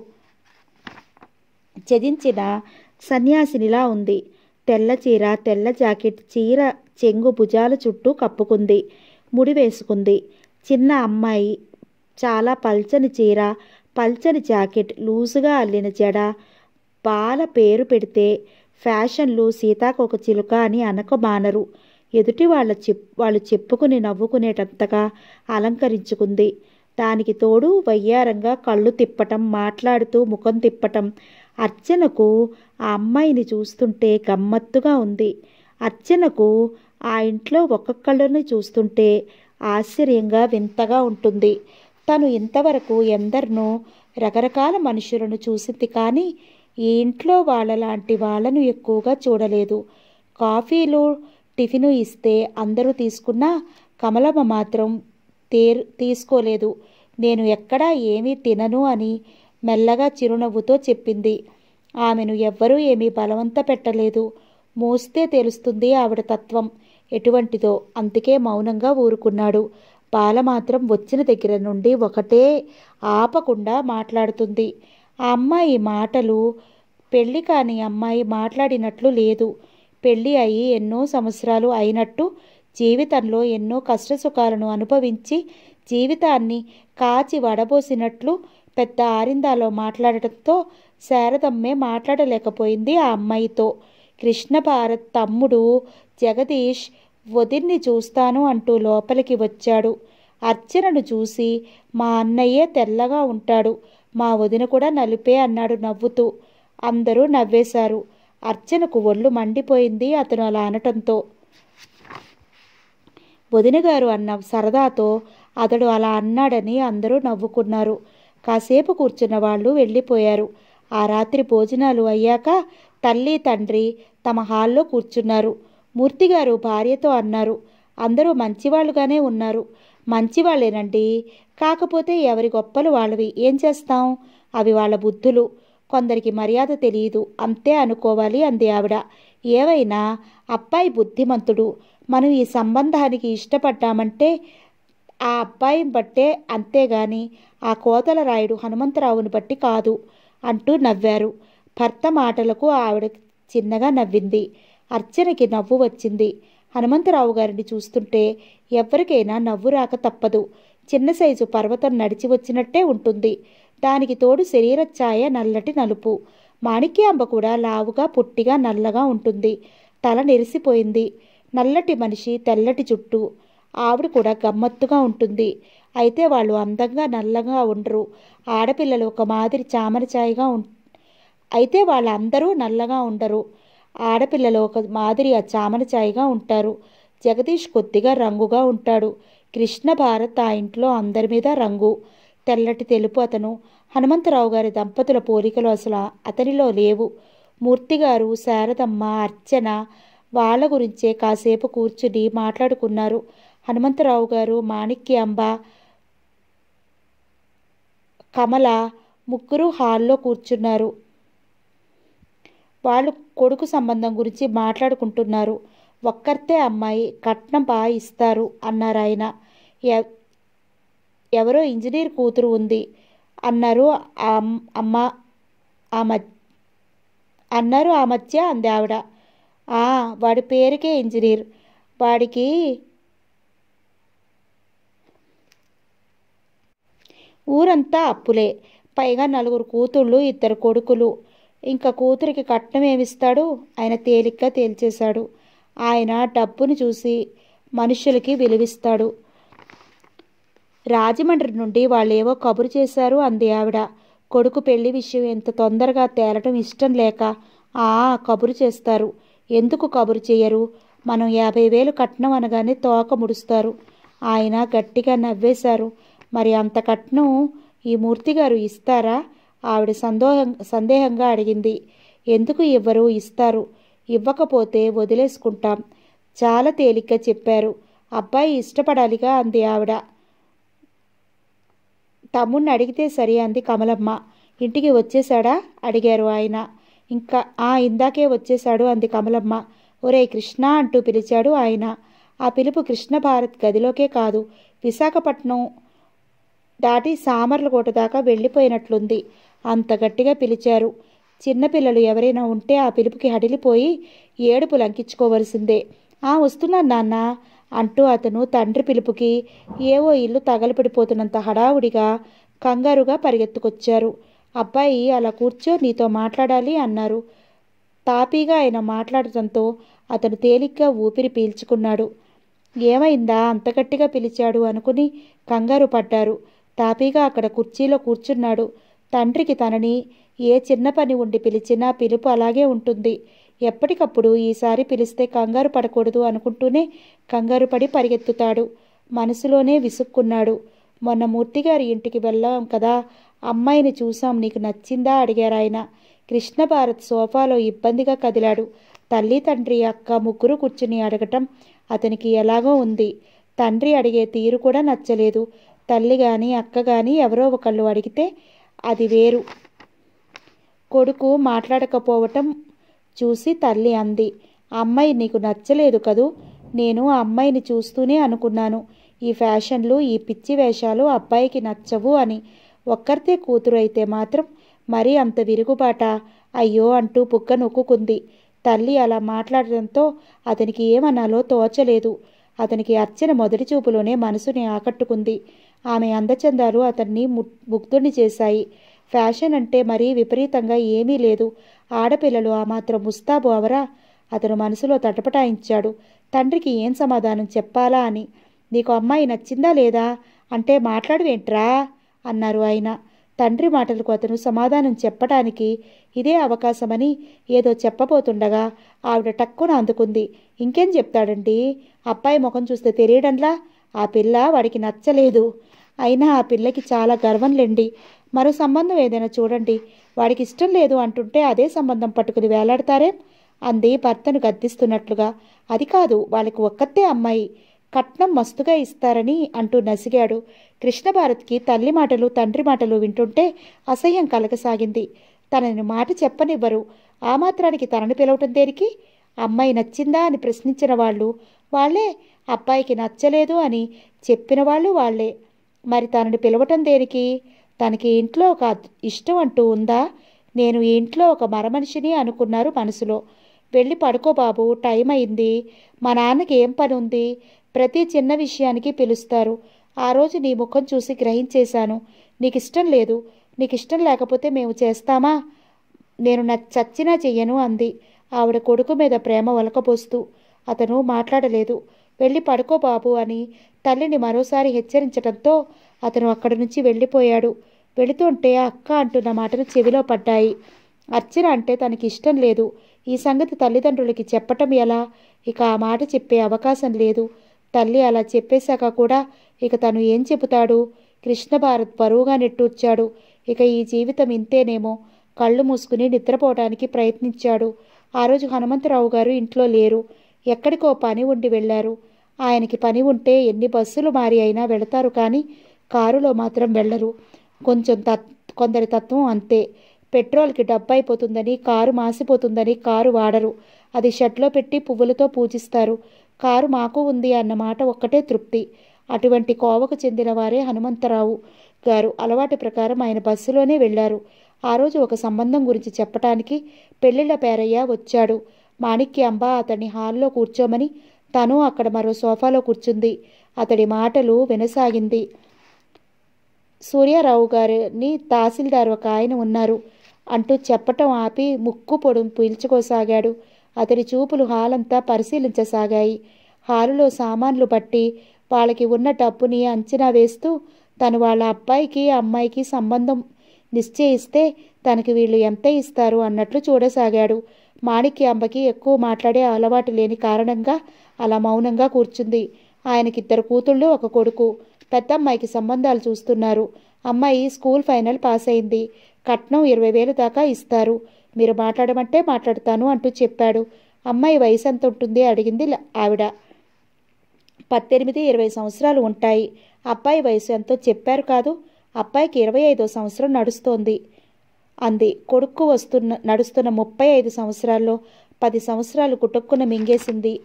చెదించిన సన్యాసినిలా ఉంది తెల్ల చీర తెల్ల జాకెట్ చీర చెంగు భుజాల చుట్టూ కప్పుకుంది ముడి వేసుకుంది చిన్న అమ్మాయి చాలా పల్చని చీర పల్చని జాకెట్ లూజుగా అల్లిన జడ బాల పేరు పెడితే ఫ్యాషన్లు సీతాకొక చిలుక అని అనకమానరు ఎదుటి వాళ్ళ చెప్ వాళ్ళు చెప్పుకుని నవ్వుకునేటంతగా అలంకరించుకుంది దానికి తోడు వయ్యారంగా కళ్ళు తిప్పటం మాట్లాడుతూ ముఖం తిప్పటం అర్చనకు ఆ అమ్మాయిని చూస్తుంటే గమ్మత్తుగా ఉంది అర్చనకు ఆ ఇంట్లో ఒక్కొక్కళ్ళని చూస్తుంటే ఆశ్చర్యంగా వింతగా ఉంటుంది తను ఇంతవరకు ఎందరినో రకరకాల మనుషులను చూసింది కానీ ఈ ఇంట్లో వాళ్ళలాంటి వాళ్ళను ఎక్కువగా చూడలేదు కాఫీలు టిఫిను ఇస్తే అందరూ తీసుకున్నా కమలమ్మ మాత్రం తేరు తీసుకోలేదు నేను ఎక్కడా ఏమీ తినను అని మెల్లగా చిరునవ్వుతో చెప్పింది ఆమెను ఎవ్వరూ ఏమీ బలవంత పెట్టలేదు మోస్తే తెలుస్తుంది ఆవిడ తత్వం ఎటువంటిదో అందుకే మౌనంగా ఊరుకున్నాడు బాల మాత్రం వచ్చిన దగ్గర నుండి ఒకటే ఆపకుండా మాట్లాడుతుంది ఆ అమ్మాయి మాటలు పెళ్లి కాని అమ్మాయి మాట్లాడినట్లు లేదు పెళ్లి అయి ఎన్నో సంవత్సరాలు అయినట్టు జీవితంలో ఎన్నో కష్టసుఖాలను అనుభవించి జీవితాన్ని కాచి వడబోసినట్లు పెద్ద ఆరిందాలో మాట్లాడటంతో శారదమ్మే మాట్లాడలేకపోయింది ఆ అమ్మాయితో కృష్ణ భారత్ తమ్ముడు జగదీష్ వదిన్ని చూస్తాను అంటూ లోపలికి వచ్చాడు అర్చనను చూసి మా అన్నయ్యే తెల్లగా ఉంటాడు మా వదిన కూడా నలిపే అన్నాడు నవ్వుతూ అందరూ నవ్వేశారు అర్చనకు ఒళ్ళు మండిపోయింది అతను అలా అనటంతో వదిన గారు అన్న సరదాతో అతడు అలా అన్నాడని అందరూ నవ్వుకున్నారు కాసేపు కూర్చున్న వాళ్ళు వెళ్ళిపోయారు ఆ రాత్రి భోజనాలు అయ్యాక తల్లి తండ్రి తమ హాల్లో కూర్చున్నారు మూర్తిగారు భార్యతో అన్నారు అందరూ మంచివాళ్ళుగానే ఉన్నారు మంచివాళ్ళేనండి కాకపోతే ఎవరి గొప్పలు వాళ్ళవి ఏం చేస్తాం అవి వాళ్ళ బుద్ధులు కొందరికి మర్యాద తెలియదు అంతే అనుకోవాలి అంది ఆవిడ ఏవైనా అబ్బాయి బుద్ధిమంతుడు మనం ఈ సంబంధానికి ఇష్టపడ్డామంటే ఆ అబ్బాయిని బట్టే అంతేగాని ఆ కోతల రాయుడు హనుమంతరావుని బట్టి కాదు అంటూ నవ్వారు భర్త మాటలకు ఆవిడ చిన్నగా నవ్వింది అర్చనకి నవ్వు వచ్చింది హనుమంతరావు గారిని చూస్తుంటే ఎవరికైనా నవ్వు రాక తప్పదు చిన్న సైజు పర్వతం నడిచి వచ్చినట్టే ఉంటుంది దానికి తోడు శరీర ఛాయ నల్లటి నలుపు మాణిక్యాంబ కూడా లావుగా పొట్టిగా నల్లగా ఉంటుంది తల నెరిసిపోయింది నల్లటి మనిషి తెల్లటి జుట్టు ఆవిడ కూడా గమ్మత్తుగా ఉంటుంది అయితే వాళ్ళు అందంగా నల్లగా ఉండరు ఆడపిల్లలు ఒక మాదిరి చామర ఛాయగా ఉం అయితే వాళ్ళందరూ నల్లగా ఉండరు ఆడపిల్లలు ఒక మాదిరి ఆ చామన ఛాయగా ఉంటారు జగదీష్ కొద్దిగా రంగుగా ఉంటాడు కృష్ణ భారత్ ఆ ఇంట్లో అందరి మీద రంగు తెల్లటి తెలుపు అతను హనుమంతరావు గారి దంపతుల పోలికలు అసలు అతనిలో లేవు మూర్తిగారు శారదమ్మ అర్చన వాళ్ళ గురించే కాసేపు కూర్చుని మాట్లాడుకున్నారు హనుమంతరావు గారు మాణిక్యాంబ కమల ముగ్గురు హాల్లో కూర్చున్నారు వాళ్ళు కొడుకు సంబంధం గురించి మాట్లాడుకుంటున్నారు ఒక్కరితే అమ్మాయి కట్నం బాగా ఇస్తారు అన్నారు ఆయన ఎ- ఎవరో ఇంజనీర్ కూతురు ఉంది అన్నారు ఆ అమ్- అమ్మ ఆ మధ్య అన్నారు ఆ మధ్య అంది ఆవిడ "ఆ, వాడి పేరుకే ఇంజనీర్ వాడికి ఊరంతా అప్పులే పైగా నలుగురు కూతుళ్ళు ఇద్దరు కొడుకులు ఇంకా కూతురికి కట్నం ఏమిస్తాడు ఆయన తేలిగ్గా తేల్చేశాడు ఆయన డబ్బును చూసి మనుషులకి విలువిస్తాడు రాజమండ్రి నుండి వాళ్ళేవో కబురు చేశారు అంది ఆవిడ కొడుకు పెళ్లి విషయం ఎంత తొందరగా తేలటం ఇష్టం లేక ఆ కబురు చేస్తారు ఎందుకు కబురు చేయరు మనం యాభై వేలు కట్నం అనగానే తోక ముడుస్తారు ఆయన గట్టిగా నవ్వేశారు మరి అంత కట్నం ఈ మూర్తి గారు ఇస్తారా ఆవిడ సందోహం సందేహంగా అడిగింది ఎందుకు ఇవ్వరు ఇస్తారు ఇవ్వకపోతే వదిలేసుకుంటాం చాలా తేలిగ్గా చెప్పారు అబ్బాయి ఇష్టపడాలిగా అంది ఆవిడ తమ్ముణ్ణి అడిగితే సరి అంది కమలమ్మ ఇంటికి వచ్చేశాడా అడిగారు ఆయన ఇంకా ఆ ఇందాకే వచ్చేశాడు అంది కమలమ్మ ఒరే కృష్ణ అంటూ పిలిచాడు ఆయన ఆ పిలుపు కృష్ణ భారత్ గదిలోకే కాదు విశాఖపట్నం దాటి సామర్లకోట దాకా వెళ్ళిపోయినట్లుంది అంత గట్టిగా పిలిచారు చిన్నపిల్లలు ఎవరైనా ఉంటే ఆ పిలుపుకి హడిలిపోయి ఏడుపు లంకించుకోవలసిందే ఆ వస్తున్నాను నాన్న అంటూ అతను తండ్రి పిలుపుకి ఏవో ఇల్లు తగలపడిపోతున్నంత హడావుడిగా కంగారుగా పరిగెత్తుకొచ్చారు అబ్బాయి అలా కూర్చో నీతో మాట్లాడాలి అన్నారు తాపీగా ఆయన మాట్లాడటంతో అతను తేలిగ్గా ఊపిరి పీల్చుకున్నాడు ఏమైందా అంత గట్టిగా పిలిచాడు అనుకుని కంగారు పడ్డారు తాపీగా అక్కడ కుర్చీలో కూర్చున్నాడు తండ్రికి తనని ఏ చిన్న పని ఉండి పిలిచినా పిలుపు అలాగే ఉంటుంది ఎప్పటికప్పుడు ఈసారి పిలిస్తే కంగారు పడకూడదు అనుకుంటూనే కంగారు పడి పరిగెత్తుతాడు మనసులోనే విసుక్కున్నాడు మొన్న మూర్తిగారి ఇంటికి వెళ్ళాం కదా అమ్మాయిని చూసాం నీకు నచ్చిందా అడిగారు ఆయన కృష్ణ భారత్ సోఫాలో ఇబ్బందిగా కదిలాడు తల్లి తండ్రి అక్క ముగ్గురు కూర్చుని అడగటం అతనికి ఎలాగో ఉంది తండ్రి అడిగే తీరు కూడా నచ్చలేదు తల్లి కానీ అక్క కానీ ఎవరో ఒకళ్ళు అడిగితే అది వేరు కొడుకు మాట్లాడకపోవటం చూసి తల్లి అంది అమ్మాయి నీకు నచ్చలేదు కదూ నేను ఆ అమ్మాయిని చూస్తూనే అనుకున్నాను ఈ ఫ్యాషన్లు ఈ పిచ్చి వేషాలు అబ్బాయికి నచ్చవు అని ఒక్కరితే కూతురు అయితే మాత్రం మరీ అంత విరుగుబాట అయ్యో అంటూ పుక్క నొక్కుకుంది తల్లి అలా మాట్లాడడంతో అతనికి ఏమనాలో తోచలేదు అతనికి అర్చన మొదటి చూపులోనే మనసుని ఆకట్టుకుంది ఆమె అందచందాలు అతన్ని ముగ్ధుని చేశాయి ఫ్యాషన్ అంటే మరీ విపరీతంగా ఏమీ లేదు ఆడపిల్లలు ఆ మాత్రం ముస్తాబు అవరా అతను మనసులో తటపటాయించాడు తండ్రికి ఏం సమాధానం చెప్పాలా అని నీకు అమ్మాయి నచ్చిందా లేదా అంటే మాట్లాడువేంట్రా అన్నారు ఆయన తండ్రి మాటలకు అతను సమాధానం చెప్పటానికి ఇదే అవకాశమని ఏదో చెప్పబోతుండగా ఆవిడ టక్కున అందుకుంది ఇంకేం చెప్తాడండి అబ్బాయి ముఖం చూస్తే తెలియడంలా ఆ పిల్ల వాడికి నచ్చలేదు అయినా ఆ పిల్లకి చాలా గర్వంలేండి మరో సంబంధం ఏదైనా చూడండి వాడికి ఇష్టం లేదు అంటుంటే అదే సంబంధం పట్టుకుని వేలాడతారే అంది భర్తను గద్దిస్తున్నట్లుగా అది కాదు వాళ్ళకి ఒక్కతే అమ్మాయి కట్నం మస్తుగా ఇస్తారని అంటూ నసిగాడు కృష్ణభారత్కి తల్లి మాటలు తండ్రి మాటలు వింటుంటే అసహ్యం కలగసాగింది తనని మాట చెప్పనివ్వరు ఆ మాత్రానికి తనని పిలవటం దేనికి అమ్మాయి నచ్చిందా అని ప్రశ్నించిన వాళ్ళు వాళ్ళే అబ్బాయికి నచ్చలేదు అని చెప్పిన వాళ్ళు వాళ్ళే మరి తనని పిలవటం దేనికి తనకి ఇంట్లో ఒక ఇష్టం అంటూ ఉందా నేను ఈ ఇంట్లో ఒక మరమనిషిని అనుకున్నారు మనసులో వెళ్ళి పడుకో బాబు టైం అయింది మా నాన్నకి ఏం పని ఉంది ప్రతి చిన్న విషయానికి పిలుస్తారు ఆ రోజు నీ ముఖం చూసి గ్రహించేశాను నీకు ఇష్టం లేదు నీకు ఇష్టం లేకపోతే మేము చేస్తామా నేను నా చచ్చినా చెయ్యను అంది ఆవిడ కొడుకు మీద ప్రేమ ఒలకబోస్తూ అతను మాట్లాడలేదు వెళ్ళి పడుకో బాబు అని తల్లిని మరోసారి హెచ్చరించడంతో అతను అక్కడి నుంచి వెళ్ళిపోయాడు వెళుతుంటే అక్క అంటున్న మాటలు చెవిలో పడ్డాయి అర్చన అంటే తనకి ఇష్టం లేదు ఈ సంగతి తల్లిదండ్రులకి చెప్పటం ఎలా ఇక ఆ మాట చెప్పే అవకాశం లేదు తల్లి అలా చెప్పేశాక కూడా ఇక తను ఏం చెబుతాడు కృష్ణ భారత్ బరువుగా నెట్టూర్చాడు ఇక ఈ జీవితం ఇంతేనేమో కళ్ళు మూసుకుని నిద్రపోవడానికి ప్రయత్నించాడు ఆ రోజు హనుమంతరావు గారు ఇంట్లో లేరు ఎక్కడికో పని ఉండి వెళ్ళారు ఆయనకి పని ఉంటే ఎన్ని బస్సులు మారి అయినా వెళతారు కానీ కారులో మాత్రం వెళ్ళరు కొంచెం తత్ కొందరి తత్వం అంతే పెట్రోల్కి డబ్బు అయిపోతుందని కారు మాసిపోతుందని కారు వాడరు అది షెడ్లో పెట్టి పువ్వులతో పూజిస్తారు కారు మాకు ఉంది అన్న మాట ఒక్కటే తృప్తి అటువంటి కోవకు చెందిన వారే హనుమంతరావు గారు అలవాటు ప్రకారం ఆయన బస్సులోనే వెళ్ళారు ఆ రోజు ఒక సంబంధం గురించి చెప్పటానికి పెళ్లిళ్ళ పేరయ్య వచ్చాడు మాణిక్యాంబ అతన్ని హాల్లో కూర్చోమని తను అక్కడ మరో సోఫాలో కూర్చుంది అతడి మాటలు వినసాగింది సూర్యారావు గారిని తహసీల్దార్ ఒక ఆయన ఉన్నారు అంటూ చెప్పటం ఆపి ముక్కు పొడుం పీల్చుకోసాగాడు అతడి చూపులు హాలంతా పరిశీలించసాగాయి హాలులో సామాన్లు బట్టి వాళ్ళకి ఉన్న డబ్బుని అంచనా వేస్తూ తను వాళ్ళ అబ్బాయికి అమ్మాయికి సంబంధం నిశ్చయిస్తే తనకి వీళ్ళు ఎంత ఇస్తారు అన్నట్లు చూడసాగాడు మాణిక్యాంబకి ఎక్కువ మాట్లాడే అలవాటు లేని కారణంగా అలా మౌనంగా కూర్చుంది ఆయనకిద్దరు కూతుళ్ళు ఒక కొడుకు పెద్దమ్మాయికి సంబంధాలు చూస్తున్నారు అమ్మాయి స్కూల్ ఫైనల్ పాస్ అయింది కట్నం ఇరవై వేలు దాకా ఇస్తారు మీరు మాట్లాడమంటే మాట్లాడతాను అంటూ చెప్పాడు అమ్మాయి వయసు ఎంత ఉంటుంది అడిగింది ల- ఆవిడ పద్దెనిమిది ఇరవై సంవత్సరాలు ఉంటాయి అబ్బాయి వయసు ఎంతో చెప్పారు కాదు అబ్బాయికి ఇరవై ఐదో సంవత్సరం నడుస్తోంది అంది కొడుకు వస్తున్న నడుస్తున్న ముప్పై ఐదు సంవత్సరాల్లో పది సంవత్సరాలు కుటుక్కున మింగేసింది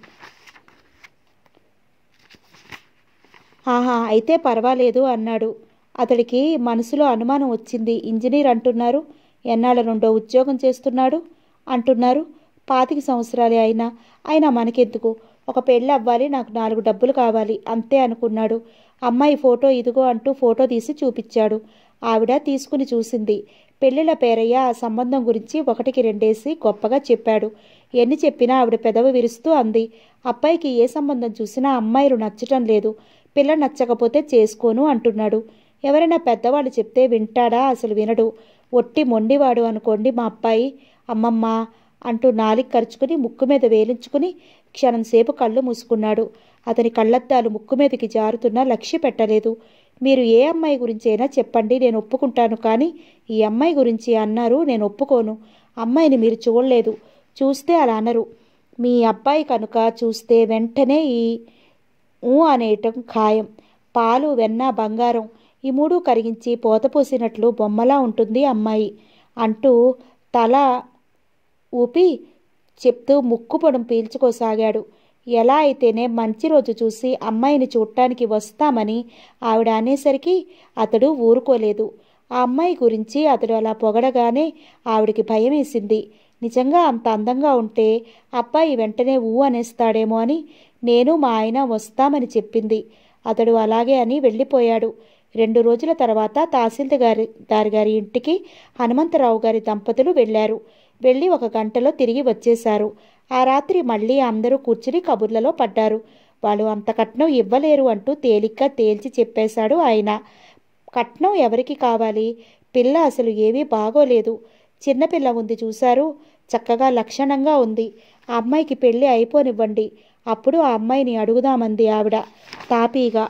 ఆహా అయితే పర్వాలేదు అన్నాడు అతడికి మనసులో అనుమానం వచ్చింది ఇంజనీర్ అంటున్నారు ఎన్నాళ్ళ నుండో ఉద్యోగం చేస్తున్నాడు అంటున్నారు పాతిక సంవత్సరాలే అయినా అయినా మనకెందుకు ఒక పెళ్ళి అవ్వాలి నాకు నాలుగు డబ్బులు కావాలి అంతే అనుకున్నాడు అమ్మాయి ఫోటో ఇదిగో అంటూ ఫోటో తీసి చూపించాడు ఆవిడ తీసుకుని చూసింది పెళ్లిళ్ళ పేరయ్య ఆ సంబంధం గురించి ఒకటికి రెండేసి గొప్పగా చెప్పాడు ఎన్ని చెప్పినా ఆవిడ పెదవి విరుస్తూ అంది అబ్బాయికి ఏ సంబంధం చూసినా అమ్మాయిలు నచ్చటం లేదు పిల్ల నచ్చకపోతే చేసుకోను అంటున్నాడు ఎవరైనా పెద్దవాళ్ళు చెప్తే వింటాడా అసలు వినడు ఒట్టి మొండివాడు అనుకోండి మా అబ్బాయి అమ్మమ్మ అంటూ నాలిక కరుచుకుని ముక్కు మీద వేలించుకుని క్షణంసేపు కళ్ళు మూసుకున్నాడు అతని కళ్ళద్దాలు ముక్కు మీదకి జారుతున్నా లక్ష్య పెట్టలేదు మీరు ఏ అమ్మాయి గురించి అయినా చెప్పండి నేను ఒప్పుకుంటాను కానీ ఈ అమ్మాయి గురించి అన్నారు నేను ఒప్పుకోను అమ్మాయిని మీరు చూడలేదు చూస్తే అలా అనరు మీ అబ్బాయి కనుక చూస్తే వెంటనే ఈ ఊ అనేయటం ఖాయం పాలు వెన్న బంగారం ఈ మూడు కరిగించి పోతపోసినట్లు బొమ్మలా ఉంటుంది అమ్మాయి అంటూ తల ఊపి చెప్తూ ముక్కు పొడం పీల్చుకోసాగాడు ఎలా అయితేనే మంచి రోజు చూసి అమ్మాయిని చూడటానికి వస్తామని ఆవిడ అనేసరికి అతడు ఊరుకోలేదు ఆ అమ్మాయి గురించి అతడు అలా పొగడగానే ఆవిడికి భయం వేసింది నిజంగా అంత అందంగా ఉంటే అబ్బాయి వెంటనే ఊ అనేస్తాడేమో అని నేను మా ఆయన వస్తామని చెప్పింది అతడు అలాగే అని వెళ్ళిపోయాడు రెండు రోజుల తర్వాత తహసీల్దార్ గారి దారి గారి ఇంటికి హనుమంతరావు గారి దంపతులు వెళ్ళారు వెళ్ళి ఒక గంటలో తిరిగి వచ్చేశారు ఆ రాత్రి మళ్ళీ అందరూ కూర్చుని కబుర్లలో పడ్డారు వాళ్ళు అంత కట్నం ఇవ్వలేరు అంటూ తేలిగ్గా తేల్చి చెప్పేశాడు ఆయన కట్నం ఎవరికి కావాలి పిల్ల అసలు ఏమీ బాగోలేదు చిన్నపిల్ల ఉంది చూశారు చక్కగా లక్షణంగా ఉంది ఆ అమ్మాయికి పెళ్ళి అయిపోనివ్వండి అప్పుడు ఆ అమ్మాయిని అడుగుదామంది ఆవిడ తాపీగా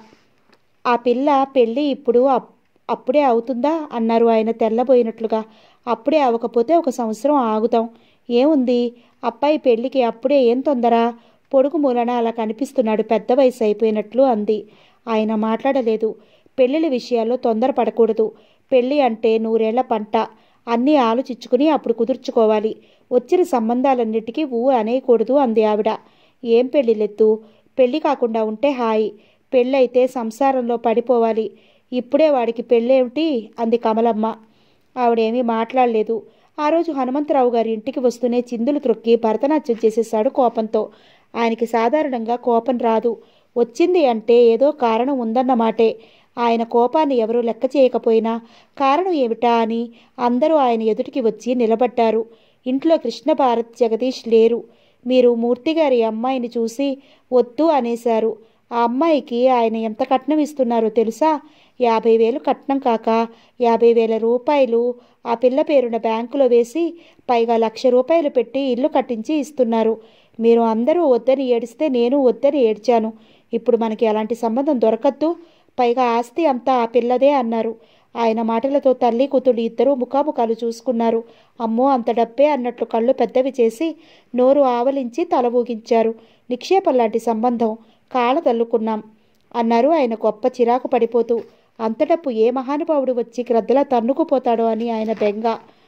ఆ పిల్ల పెళ్ళి ఇప్పుడు అప్- అప్పుడే అవుతుందా అన్నారు ఆయన తెల్లబోయినట్లుగా అప్పుడే అవ్వకపోతే ఒక సంవత్సరం ఆగుతాం ఏముంది అబ్బాయి పెళ్ళికి అప్పుడే ఏం తొందర పొడుగు మూలన అలా కనిపిస్తున్నాడు పెద్ద వయసు అయిపోయినట్లు అంది ఆయన మాట్లాడలేదు పెళ్ళిళ్ళ విషయాల్లో తొందరపడకూడదు పెళ్ళి అంటే నూరేళ్ల పంట అన్నీ ఆలోచించుకుని అప్పుడు కుదుర్చుకోవాలి వచ్చిన సంబంధాలన్నిటికీ ఊ అనేయకూడదు అంది ఆవిడ ఏం పెళ్ళిలెత్తు పెళ్ళి కాకుండా ఉంటే హాయి పెళ్ళైతే సంసారంలో పడిపోవాలి ఇప్పుడే వాడికి పెళ్ళేమిటి అంది కమలమ్మ ఆవిడేమీ మాట్లాడలేదు ఆ రోజు హనుమంతరావు గారి ఇంటికి వస్తూనే చిందులు త్రొక్కి భరతనాట్యం చేసేశాడు కోపంతో ఆయనకి సాధారణంగా కోపం రాదు వచ్చింది అంటే ఏదో కారణం ఉందన్నమాటే ఆయన కోపాన్ని ఎవరూ లెక్క చేయకపోయినా కారణం ఏమిటా అని అందరూ ఆయన ఎదుటికి వచ్చి నిలబడ్డారు ఇంట్లో కృష్ణ భారత్ జగదీష్ లేరు మీరు మూర్తిగారి అమ్మాయిని చూసి వద్దు అనేశారు ఆ అమ్మాయికి ఆయన ఎంత కట్నం ఇస్తున్నారో తెలుసా యాభై వేలు కట్నం కాక యాభై వేల రూపాయలు ఆ పిల్ల పేరున బ్యాంకులో వేసి పైగా లక్ష రూపాయలు పెట్టి ఇల్లు కట్టించి ఇస్తున్నారు మీరు అందరూ వద్దని ఏడిస్తే నేను వద్దని ఏడ్చాను ఇప్పుడు మనకి అలాంటి సంబంధం దొరకద్దు పైగా ఆస్తి అంతా ఆ పిల్లదే అన్నారు ఆయన మాటలతో తల్లి కూతుళ్ళు ఇద్దరూ ముఖాముఖాలు చూసుకున్నారు అమ్మో అంత డబ్బే అన్నట్లు కళ్ళు పెద్దవి చేసి నోరు ఆవలించి తల ఊగించారు నిక్షేపం లాంటి సంబంధం కాళ్ళ తల్లుకున్నాం అన్నారు ఆయన గొప్ప చిరాకు పడిపోతూ అంత డబ్బు ఏ మహానుభావుడు వచ్చి గ్రద్దలా తన్నుకుపోతాడో అని ఆయన బెంగ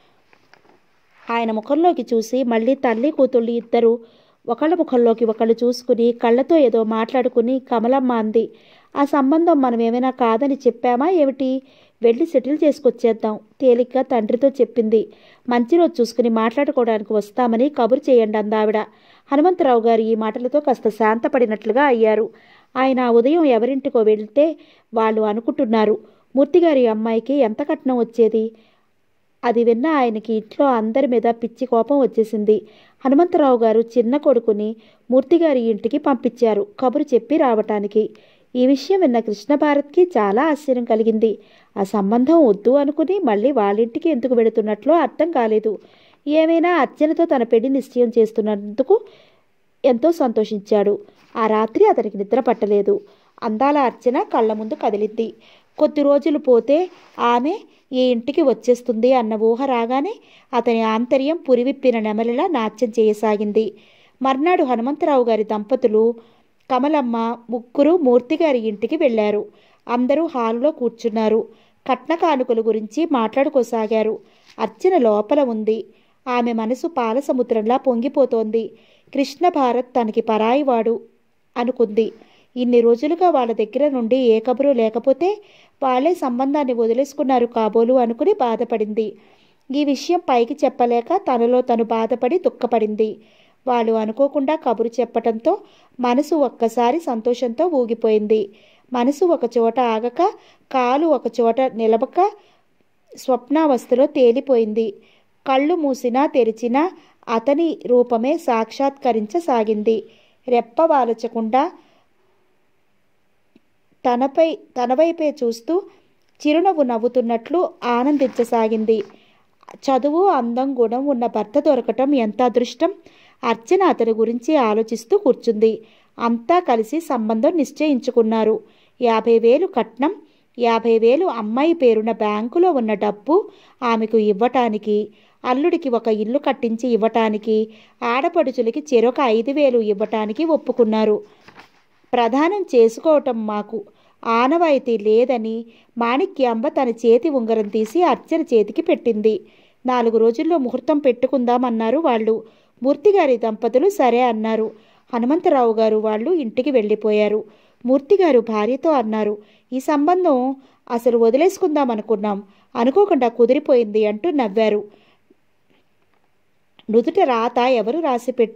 ఆయన ముఖంలోకి చూసి మళ్ళీ తల్లి కూతుళ్ళు ఇద్దరు ఒకళ్ళ ముఖంలోకి ఒకళ్ళు చూసుకుని కళ్ళతో ఏదో మాట్లాడుకుని కమలమ్మ అంది ఆ సంబంధం మనం ఏమైనా కాదని చెప్పామా ఏమిటి వెళ్ళి సెటిల్ చేసుకొచ్చేద్దాం తేలిగ్గా తండ్రితో చెప్పింది మంచి రోజు చూసుకుని మాట్లాడుకోవడానికి వస్తామని కబురు చేయండి అందావిడ హనుమంతరావు గారు ఈ మాటలతో కాస్త శాంతపడినట్లుగా అయ్యారు ఆయన ఆ ఉదయం ఎవరింటికో వెళ్తే వాళ్ళు అనుకుంటున్నారు మూర్తిగారి అమ్మాయికి ఎంత కట్నం వచ్చేది అది విన్న ఆయనకి ఇంట్లో అందరి మీద పిచ్చి కోపం వచ్చేసింది హనుమంతరావు గారు చిన్న కొడుకుని మూర్తిగారి ఇంటికి పంపించారు కబురు చెప్పి రావటానికి ఈ విషయం విన్న కృష్ణభారత్కి చాలా ఆశ్చర్యం కలిగింది ఆ సంబంధం వద్దు అనుకుని మళ్ళీ వాళ్ళింటికి ఎందుకు వెళుతున్నట్లో అర్థం కాలేదు ఏమైనా అర్చనతో తన పెళ్లి నిశ్చయం చేస్తున్నందుకు ఎంతో సంతోషించాడు ఆ రాత్రి అతనికి నిద్ర పట్టలేదు అందాల అర్చన కళ్ళ ముందు కదిలింది కొద్ది రోజులు పోతే ఆమె ఈ ఇంటికి వచ్చేస్తుంది అన్న ఊహ రాగానే అతని ఆంతర్యం పురివిప్పిన నెమలిలా నాట్యం చేయసాగింది మర్నాడు హనుమంతరావు గారి దంపతులు కమలమ్మ ముగ్గురు మూర్తిగారి ఇంటికి వెళ్ళారు అందరూ హాలులో కూర్చున్నారు కట్న కానుకల గురించి మాట్లాడుకోసాగారు అర్చన లోపల ఉంది ఆమె మనసు పాల సముద్రంలా పొంగిపోతోంది కృష్ణ భారత్ తనకి పరాయివాడు అనుకుంది ఇన్ని రోజులుగా వాళ్ళ దగ్గర నుండి ఏ కబురు లేకపోతే వాళ్ళే సంబంధాన్ని వదిలేసుకున్నారు కాబోలు అనుకుని బాధపడింది ఈ విషయం పైకి చెప్పలేక తనలో తను బాధపడి దుఃఖపడింది వాళ్ళు అనుకోకుండా కబురు చెప్పటంతో మనసు ఒక్కసారి సంతోషంతో ఊగిపోయింది మనసు ఒక చోట ఆగక కాలు ఒక చోట నిలబక స్వప్నావస్థలో తేలిపోయింది కళ్ళు మూసినా తెరిచినా అతని రూపమే సాక్షాత్కరించసాగింది రెప్ప వాలచకుండా తనపై తన వైపే చూస్తూ చిరునవ్వు నవ్వుతున్నట్లు ఆనందించసాగింది చదువు అందం గుణం ఉన్న భర్త దొరకటం ఎంత అదృష్టం అర్చన అతని గురించి ఆలోచిస్తూ కూర్చుంది అంతా కలిసి సంబంధం నిశ్చయించుకున్నారు యాభై వేలు కట్నం యాభై వేలు అమ్మాయి పేరున బ్యాంకులో ఉన్న డబ్బు ఆమెకు ఇవ్వటానికి అల్లుడికి ఒక ఇల్లు కట్టించి ఇవ్వటానికి ఆడపడుచులకి చెరొక ఐదు వేలు ఇవ్వటానికి ఒప్పుకున్నారు ప్రధానం చేసుకోవటం మాకు ఆనవాయితీ లేదని మాణిక్యాంబ తన చేతి ఉంగరం తీసి అర్చన చేతికి పెట్టింది నాలుగు రోజుల్లో ముహూర్తం పెట్టుకుందామన్నారు వాళ్ళు మూర్తిగారి దంపతులు సరే అన్నారు హనుమంతరావు గారు వాళ్ళు ఇంటికి వెళ్ళిపోయారు మూర్తిగారు భార్యతో అన్నారు ఈ సంబంధం అసలు వదిలేసుకుందాం అనుకున్నాం అనుకోకుండా కుదిరిపోయింది అంటూ నవ్వారు నుదుట రాత ఎవరు రాసి పెట్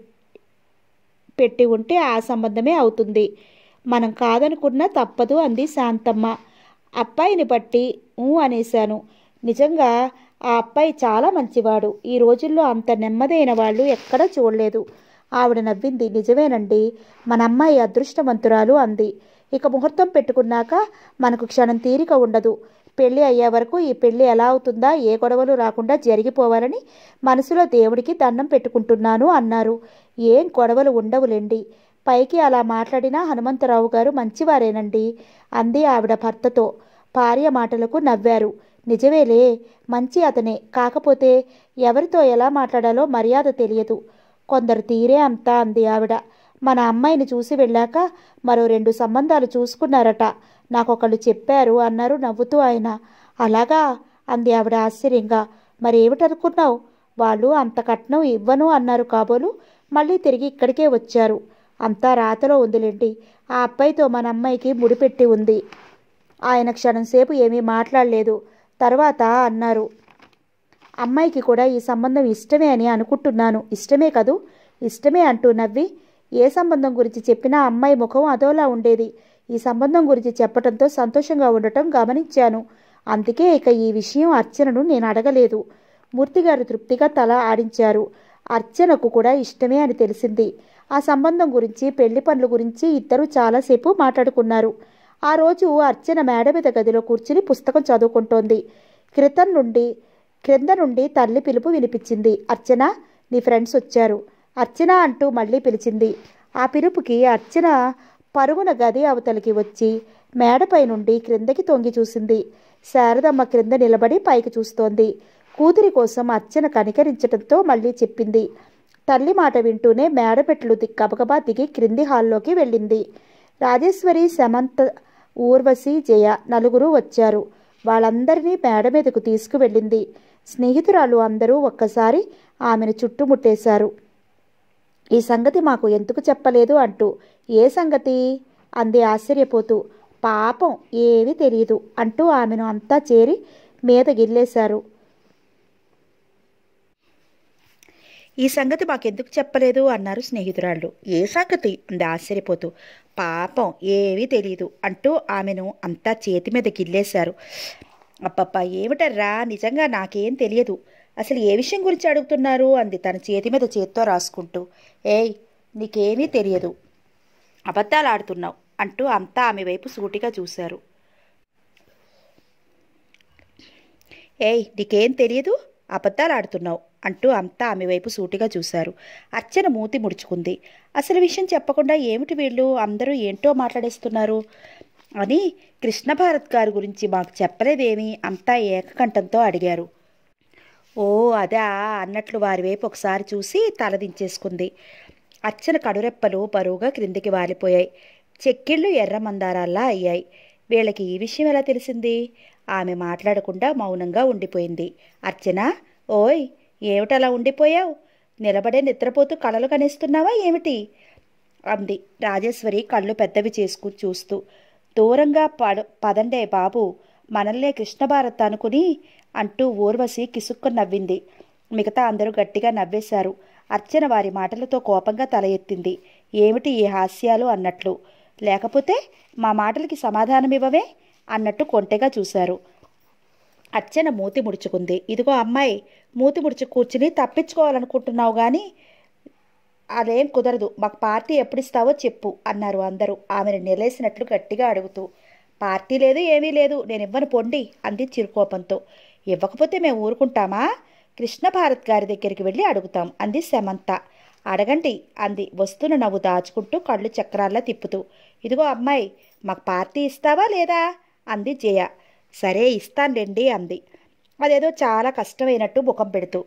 పెట్టి ఉంటే ఆ సంబంధమే అవుతుంది మనం కాదనుకున్నా తప్పదు అంది శాంతమ్మ అబ్బాయిని బట్టి ఊ అనేశాను నిజంగా ఆ అబ్బాయి చాలా మంచివాడు ఈ రోజుల్లో అంత నెమ్మదైన వాళ్ళు ఎక్కడా చూడలేదు ఆవిడ నవ్వింది నిజమేనండి మన అమ్మాయి అదృష్టవంతురాలు అంది ఇక ముహూర్తం పెట్టుకున్నాక మనకు క్షణం తీరిక ఉండదు పెళ్ళి అయ్యే వరకు ఈ పెళ్ళి ఎలా అవుతుందా ఏ గొడవలు రాకుండా జరిగిపోవాలని మనసులో దేవుడికి దండం పెట్టుకుంటున్నాను అన్నారు ఏం గొడవలు ఉండవులేండి పైకి అలా మాట్లాడినా హనుమంతరావు గారు మంచివారేనండి అంది ఆవిడ భర్తతో భార్య మాటలకు నవ్వారు నిజమేలే మంచి అతనే కాకపోతే ఎవరితో ఎలా మాట్లాడాలో మర్యాద తెలియదు కొందరు తీరే అంతా అంది ఆవిడ మన అమ్మాయిని చూసి వెళ్ళాక మరో రెండు సంబంధాలు చూసుకున్నారట నాకొకళ్ళు చెప్పారు అన్నారు నవ్వుతూ ఆయన అలాగా అంది ఆవిడ ఆశ్చర్యంగా మరేమిటనుకున్నావు వాళ్ళు అంత కట్నం ఇవ్వను అన్నారు కాబోలు మళ్ళీ తిరిగి ఇక్కడికే వచ్చారు అంతా రాతలో ఉందిలేండి ఆ అబ్బాయితో మన అమ్మాయికి ముడిపెట్టి ఉంది ఆయన క్షణంసేపు ఏమీ మాట్లాడలేదు తర్వాత అన్నారు అమ్మాయికి కూడా ఈ సంబంధం ఇష్టమే అని అనుకుంటున్నాను ఇష్టమే కదూ ఇష్టమే అంటూ నవ్వి ఏ సంబంధం గురించి చెప్పినా అమ్మాయి ముఖం అదోలా ఉండేది ఈ సంబంధం గురించి చెప్పడంతో సంతోషంగా ఉండటం గమనించాను అందుకే ఇక ఈ విషయం అర్చనను నేను అడగలేదు మూర్తిగారు తృప్తిగా తల ఆడించారు అర్చనకు కూడా ఇష్టమే అని తెలిసింది ఆ సంబంధం గురించి పెళ్లి పనుల గురించి ఇద్దరు చాలాసేపు మాట్లాడుకున్నారు ఆ రోజు అర్చన మేడ మీద గదిలో కూర్చుని పుస్తకం చదువుకుంటోంది క్రితం నుండి క్రింద నుండి తల్లి పిలుపు వినిపించింది అర్చన నీ ఫ్రెండ్స్ వచ్చారు అర్చన అంటూ మళ్ళీ పిలిచింది ఆ పిలుపుకి అర్చన పరుగున గది అవతలికి వచ్చి మేడపై నుండి క్రిందకి తొంగి చూసింది శారదమ్మ క్రింద నిలబడి పైకి చూస్తోంది కూతురి కోసం అర్చన కనికరించడంతో మళ్ళీ చెప్పింది తల్లి మాట వింటూనే మేడపెట్లు ది గబగబా దిగి క్రింది హాల్లోకి వెళ్ళింది రాజేశ్వరి సమంత ఊర్వశి జయ నలుగురు వచ్చారు వాళ్ళందరినీ మేడ మీదకు తీసుకువెళ్ళింది స్నేహితురాలు అందరూ ఒక్కసారి ఆమెను చుట్టుముట్టేశారు ఈ సంగతి మాకు ఎందుకు చెప్పలేదు అంటూ ఏ సంగతి అంది ఆశ్చర్యపోతూ పాపం ఏమీ తెలియదు అంటూ ఆమెను అంతా చేరి మీద గిల్లేశారు ఈ సంగతి మాకెందుకు చెప్పలేదు అన్నారు స్నేహితురాళ్ళు ఏ సంగతి అంది ఆశ్చర్యపోతూ పాపం ఏమీ తెలియదు అంటూ ఆమెను అంతా చేతి మీద గిల్లేశారు అబ్బబ్బా ఏమిటర్రా నిజంగా నాకేం తెలియదు అసలు ఏ విషయం గురించి అడుగుతున్నారు అంది తన చేతి మీద చేత్తో రాసుకుంటూ ఏయ్ నీకేమీ తెలియదు అబద్ధాలు ఆడుతున్నావు అంటూ అంతా ఆమె వైపు సూటిగా చూశారు ఏయ్ నీకేం తెలియదు అబద్ధాలు ఆడుతున్నావు అంటూ అంతా ఆమె వైపు సూటిగా చూశారు అర్చన మూతి ముడుచుకుంది అసలు విషయం చెప్పకుండా ఏమిటి వీళ్ళు అందరూ ఏంటో మాట్లాడేస్తున్నారు అని కృష్ణ భారత్ గారి గురించి మాకు చెప్పలేదేమి అంతా ఏకకంఠంతో అడిగారు ఓ అదా అన్నట్లు వారి వైపు ఒకసారి చూసి తలదించేసుకుంది అచ్చన కడురెప్పలు బరువుగా క్రిందికి వాలిపోయాయి చెక్కిళ్ళు ఎర్ర మందారాల్లా అయ్యాయి వీళ్ళకి ఈ విషయం ఎలా తెలిసింది ఆమె మాట్లాడకుండా మౌనంగా ఉండిపోయింది అర్చన ఓయ్ ఏమిటలా ఉండిపోయావు నిలబడే నిద్రపోతూ కళలు కనేస్తున్నావా ఏమిటి అంది రాజేశ్వరి కళ్ళు పెద్దవి చేసుకు చూస్తూ దూరంగా పడ పదండే బాబు మనల్నే కృష్ణభారత్ అనుకుని అంటూ ఊర్వశి కిసుక్కు నవ్వింది మిగతా అందరూ గట్టిగా నవ్వేశారు అర్చన వారి మాటలతో కోపంగా తల ఎత్తింది ఏమిటి ఈ హాస్యాలు అన్నట్లు లేకపోతే మా మాటలకి సమాధానం ఇవ్వవే అన్నట్టు కొంటెగా చూశారు అర్చన మూతి ముడుచుకుంది ఇదిగో అమ్మాయి మూతి ముడుచు కూర్చుని తప్పించుకోవాలనుకుంటున్నావు కానీ అదేం కుదరదు మాకు పార్టీ ఎప్పుడిస్తావో చెప్పు అన్నారు అందరూ ఆమెను నిలేసినట్లు గట్టిగా అడుగుతూ పార్టీ లేదు ఏమీ లేదు నేను ఇవ్వను పొండి అంది చిరుకోపంతో ఇవ్వకపోతే మేము ఊరుకుంటామా కృష్ణ భారత్ గారి దగ్గరికి వెళ్ళి అడుగుతాం అంది శమంత అడగండి అంది వస్తున్న నవ్వు దాచుకుంటూ కళ్ళు చక్రాల్లా తిప్పుతూ ఇదిగో అమ్మాయి మాకు పార్టీ ఇస్తావా లేదా అంది జయ సరే ఇస్తానులేండి అంది అదేదో చాలా కష్టమైనట్టు ముఖం పెడుతూ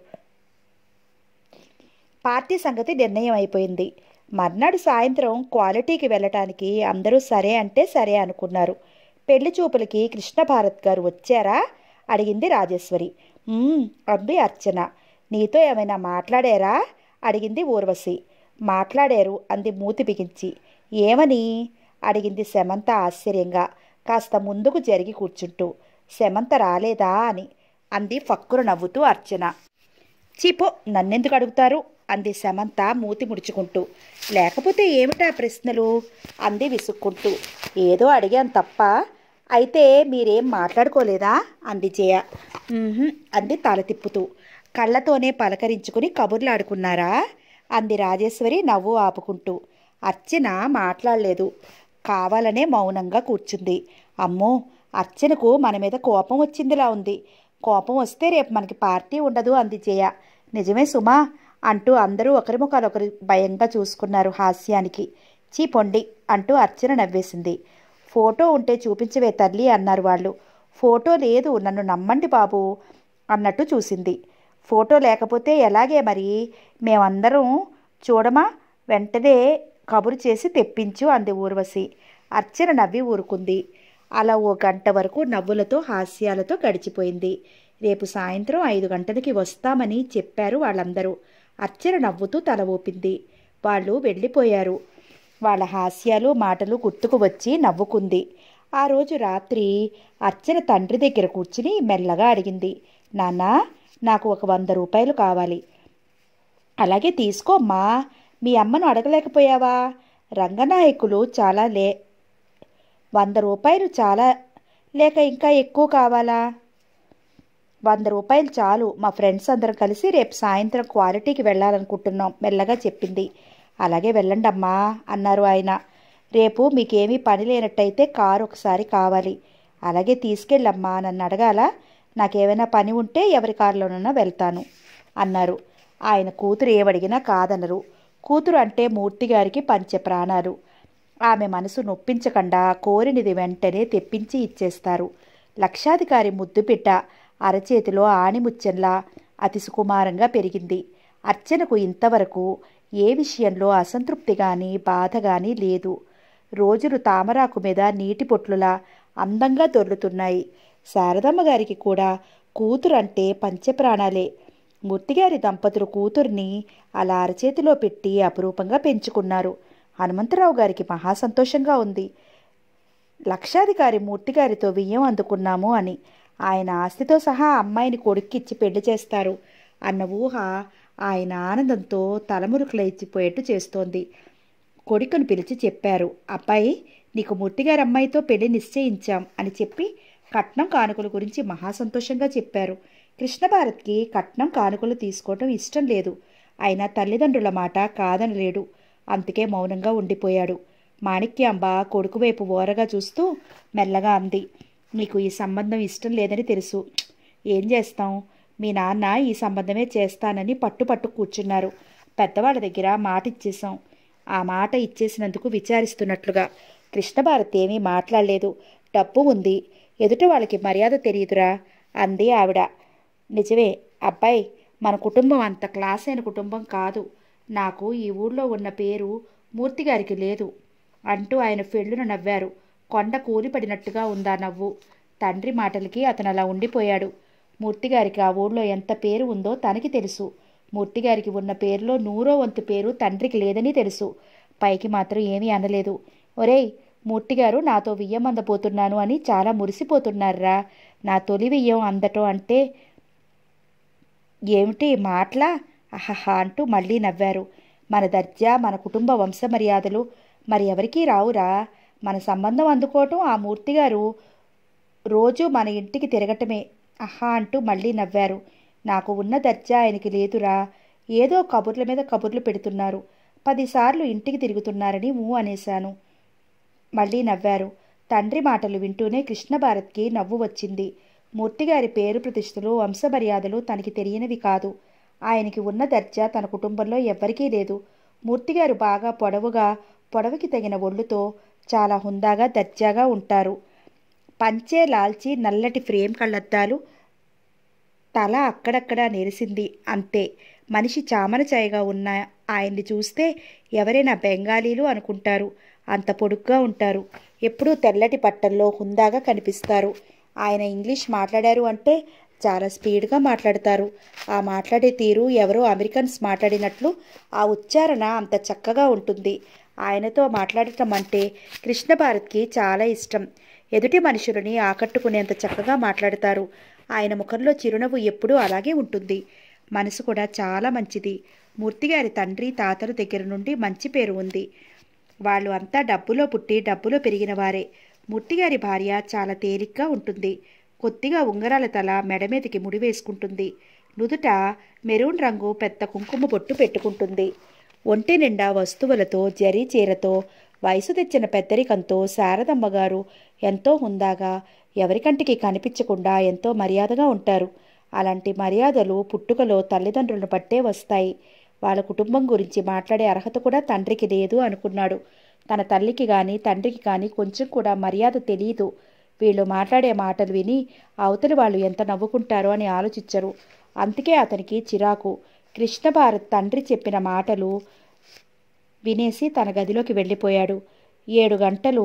పార్టీ సంగతి నిర్ణయం అయిపోయింది మర్నాడు సాయంత్రం క్వాలిటీకి వెళ్ళటానికి అందరూ సరే అంటే సరే అనుకున్నారు పెళ్లి చూపులకి కృష్ణ భారత్ గారు వచ్చారా అడిగింది రాజేశ్వరి "ఉమ్," అంది అర్చన నీతో ఏమైనా మాట్లాడారా అడిగింది ఊర్వశి మాట్లాడారు అంది మూతి బిగించి ఏమని అడిగింది శమంత ఆశ్చర్యంగా కాస్త ముందుకు జరిగి కూర్చుంటూ శమంత రాలేదా అని అంది ఫక్కురు నవ్వుతూ అర్చన చీపో నన్నెందుకు అడుగుతారు అంది సమంత మూతి ముడుచుకుంటూ లేకపోతే ఏమిటా ప్రశ్నలు అంది విసుక్కుంటూ ఏదో అడిగాను తప్ప అయితే మీరేం మాట్లాడుకోలేదా అంది జయ "ఉహుం," అంది తల తిప్పుతూ కళ్ళతోనే పలకరించుకుని కబుర్లాడుకున్నారా అంది రాజేశ్వరి నవ్వు ఆపుకుంటూ అర్చన మాట్లాడలేదు కావాలనే మౌనంగా కూర్చుంది అమ్మో అర్చనకు మన మీద కోపం వచ్చిందిలా ఉంది కోపం వస్తే రేపు మనకి పార్టీ ఉండదు అంది జయ నిజమే సుమా అంటూ అందరూ ఒకరి ముఖాలొకరు భయంగా చూసుకున్నారు హాస్యానికి చీ పొండి అంటూ అర్చన నవ్వేసింది ఫోటో ఉంటే చూపించవే తల్లి అన్నారు వాళ్ళు ఫోటో లేదు నన్ను నమ్మండి బాబు అన్నట్టు చూసింది ఫోటో లేకపోతే ఎలాగే మరి మేమందరం చూడమా వెంటనే కబురు చేసి తెప్పించు అంది ఊర్వశి అర్చన నవ్వి ఊరుకుంది అలా ఓ గంట వరకు నవ్వులతో హాస్యాలతో గడిచిపోయింది రేపు సాయంత్రం ఐదు గంటలకి వస్తామని చెప్పారు వాళ్ళందరూ అర్చన నవ్వుతూ తల ఊపింది వాళ్ళు వెళ్ళిపోయారు వాళ్ళ హాస్యాలు మాటలు గుర్తుకు వచ్చి నవ్వుకుంది ఆ రోజు రాత్రి అర్చన తండ్రి దగ్గర కూర్చుని మెల్లగా అడిగింది నాన్న నాకు ఒక వంద రూపాయలు కావాలి అలాగే తీసుకోమ్మా మీ అమ్మను అడగలేకపోయావా రంగనాయకులు చాలా లే వంద రూపాయలు చాలా లేక ఇంకా ఎక్కువ కావాలా వంద రూపాయలు చాలు మా ఫ్రెండ్స్ అందరం కలిసి రేపు సాయంత్రం క్వాలిటీకి వెళ్ళాలనుకుంటున్నాం మెల్లగా చెప్పింది అలాగే వెళ్ళండి అమ్మా అన్నారు ఆయన రేపు మీకేమీ పని లేనట్టయితే కారు ఒకసారి కావాలి అలాగే తీసుకెళ్ళమ్మా నన్ను అడగాల నాకేమైనా పని ఉంటే ఎవరి కారులోనైనా వెళ్తాను అన్నారు ఆయన కూతురు ఏమడిగినా కాదనరు కూతురు అంటే మూర్తి గారికి పంచ ప్రాణాలు ఆమె మనసు నొప్పించకుండా కోరినిది వెంటనే తెప్పించి ఇచ్చేస్తారు లక్షాధికారి ముద్దుపిట్ట అరచేతిలో ఆణిముత్యంలా అతి సుకుమారంగా పెరిగింది అర్చనకు ఇంతవరకు ఏ విషయంలో అసంతృప్తి గాని బాధ గాని లేదు రోజులు తామరాకు మీద నీటి పొట్లులా అందంగా దొర్లుతున్నాయి శారదమ్మ గారికి కూడా కూతురు అంటే పంచప్రాణాలే మూర్తిగారి దంపతులు కూతుర్ని అలా అరచేతిలో పెట్టి అపురూపంగా పెంచుకున్నారు హనుమంతరావు గారికి మహా సంతోషంగా ఉంది లక్షాధికారి మూర్తిగారితో బియ్యం అందుకున్నాము అని ఆయన ఆస్తితో సహా అమ్మాయిని కొడుక్కిచ్చి పెళ్లి చేస్తారు అన్న ఊహ ఆయన ఆనందంతో తలమురుకులేచిపోయేట్టు చేస్తోంది కొడుకును పిలిచి చెప్పారు అబ్బాయి నీకు మూర్తిగారి అమ్మాయితో పెళ్లి నిశ్చయించాం అని చెప్పి కట్నం కానుకల గురించి మహా సంతోషంగా చెప్పారు కృష్ణభారత్కి కట్నం కానుకలు తీసుకోవటం ఇష్టం లేదు అయినా తల్లిదండ్రుల మాట కాదనలేడు అందుకే మౌనంగా ఉండిపోయాడు మాణిక్యాంబ కొడుకు వైపు ఓరగా చూస్తూ మెల్లగా అంది నీకు ఈ సంబంధం ఇష్టం లేదని తెలుసు ఏం చేస్తాం మీ నాన్న ఈ సంబంధమే చేస్తానని పట్టు పట్టు కూర్చున్నారు పెద్దవాళ్ళ దగ్గర మాట ఇచ్చేశాం ఆ మాట ఇచ్చేసినందుకు విచారిస్తున్నట్లుగా కృష్ణభారత్ ఏమీ మాట్లాడలేదు డబ్బు ఉంది ఎదుట వాళ్ళకి మర్యాద తెలియదురా అంది ఆవిడ నిజమే అబ్బాయి మన కుటుంబం అంత క్లాస్ అయిన కుటుంబం కాదు నాకు ఈ ఊళ్ళో ఉన్న పేరు మూర్తిగారికి లేదు అంటూ ఆయన ఫెళ్ళున నవ్వారు కొండ కూలిపడినట్టుగా ఉందా నవ్వు తండ్రి మాటలకి అతను అలా ఉండిపోయాడు మూర్తిగారికి ఆ ఊళ్ళో ఎంత పేరు ఉందో తనకి తెలుసు మూర్తిగారికి ఉన్న పేరులో నూరో వంతు పేరు తండ్రికి లేదని తెలుసు పైకి మాత్రం ఏమీ అనలేదు ఒరేయ్ మూర్తిగారు నాతో వియ్యం అందబోతున్నాను అని చాలా మురిసిపోతున్నారా నా తొలి వియ్యం అందటం అంటే ఏమిటి మాటలా అహహా అంటూ మళ్ళీ నవ్వారు మన దర్జా మన కుటుంబ వంశ మర్యాదలు మరి ఎవరికీ రావురా మన సంబంధం అందుకోవటం ఆ మూర్తిగారు రోజు మన ఇంటికి తిరగటమే అహా అంటూ మళ్ళీ నవ్వారు నాకు ఉన్న దర్జా ఆయనకి లేదురా ఏదో కబుర్ల మీద కబుర్లు పెడుతున్నారు పదిసార్లు ఇంటికి తిరుగుతున్నారని మూ అనేశాను మళ్ళీ నవ్వారు తండ్రి మాటలు వింటూనే కృష్ణభారత్కి నవ్వు వచ్చింది మూర్తిగారి పేరు ప్రతిష్టలు వంశమర్యాదలు తనకి తెలియనివి కాదు ఆయనకి ఉన్న దర్జా తన కుటుంబంలో ఎవ్వరికీ లేదు మూర్తిగారు బాగా పొడవుగా పొడవుకి తగిన ఒళ్ళుతో చాలా హుందాగా దర్జాగా ఉంటారు పంచే లాల్చి నల్లటి ఫ్రేమ్ కళ్ళద్దాలు తల అక్కడక్కడ నెరిసింది అంతే మనిషి చామన చాయగా ఉన్న ఆయన్ని చూస్తే ఎవరైనా బెంగాలీలు అనుకుంటారు అంత పొడుగ్గా ఉంటారు ఎప్పుడూ తెల్లటి పట్టల్లో హుందాగా కనిపిస్తారు ఆయన ఇంగ్లీష్ మాట్లాడారు అంటే చాలా స్పీడ్గా మాట్లాడతారు ఆ మాట్లాడే తీరు ఎవరో అమెరికన్స్ మాట్లాడినట్లు ఆ ఉచ్చారణ అంత చక్కగా ఉంటుంది ఆయనతో మాట్లాడటం అంటే కృష్ణ భారత్కి చాలా ఇష్టం ఎదుటి మనుషులని ఆకట్టుకునేంత చక్కగా మాట్లాడతారు ఆయన ముఖంలో చిరునవ్వు ఎప్పుడూ అలాగే ఉంటుంది మనసు కూడా చాలా మంచిది మూర్తిగారి తండ్రి తాతల దగ్గర నుండి మంచి పేరు ఉంది వాళ్ళు అంతా డబ్బులో పుట్టి డబ్బులో పెరిగిన వారే మూర్తిగారి భార్య చాలా తేలిగ్గా ఉంటుంది కొద్దిగా ఉంగరాల తల మెడ మీదకి ముడి వేసుకుంటుంది నుదుట మెరూన్ రంగు పెద్ద కుంకుమ బొట్టు పెట్టుకుంటుంది ఒంటి నిండా వస్తువులతో జరీ చీరతో వయసు తెచ్చిన పెద్దరికంతో శారదమ్మ గారు ఎంతో హుందాగా ఎవరికంటికి కనిపించకుండా ఎంతో మర్యాదగా ఉంటారు అలాంటి మర్యాదలు పుట్టుకలో తల్లిదండ్రులను బట్టే వస్తాయి వాళ్ళ కుటుంబం గురించి మాట్లాడే అర్హత కూడా తండ్రికి లేదు అనుకున్నాడు తన తల్లికి కానీ తండ్రికి కానీ కొంచెం కూడా మర్యాద తెలియదు వీళ్ళు మాట్లాడే మాటలు విని అవతలి వాళ్ళు ఎంత నవ్వుకుంటారో అని ఆలోచించరు అందుకే అతనికి చిరాకు కృష్ణభారత్ తండ్రి చెప్పిన మాటలు వినేసి తన గదిలోకి వెళ్ళిపోయాడు ఏడు గంటలు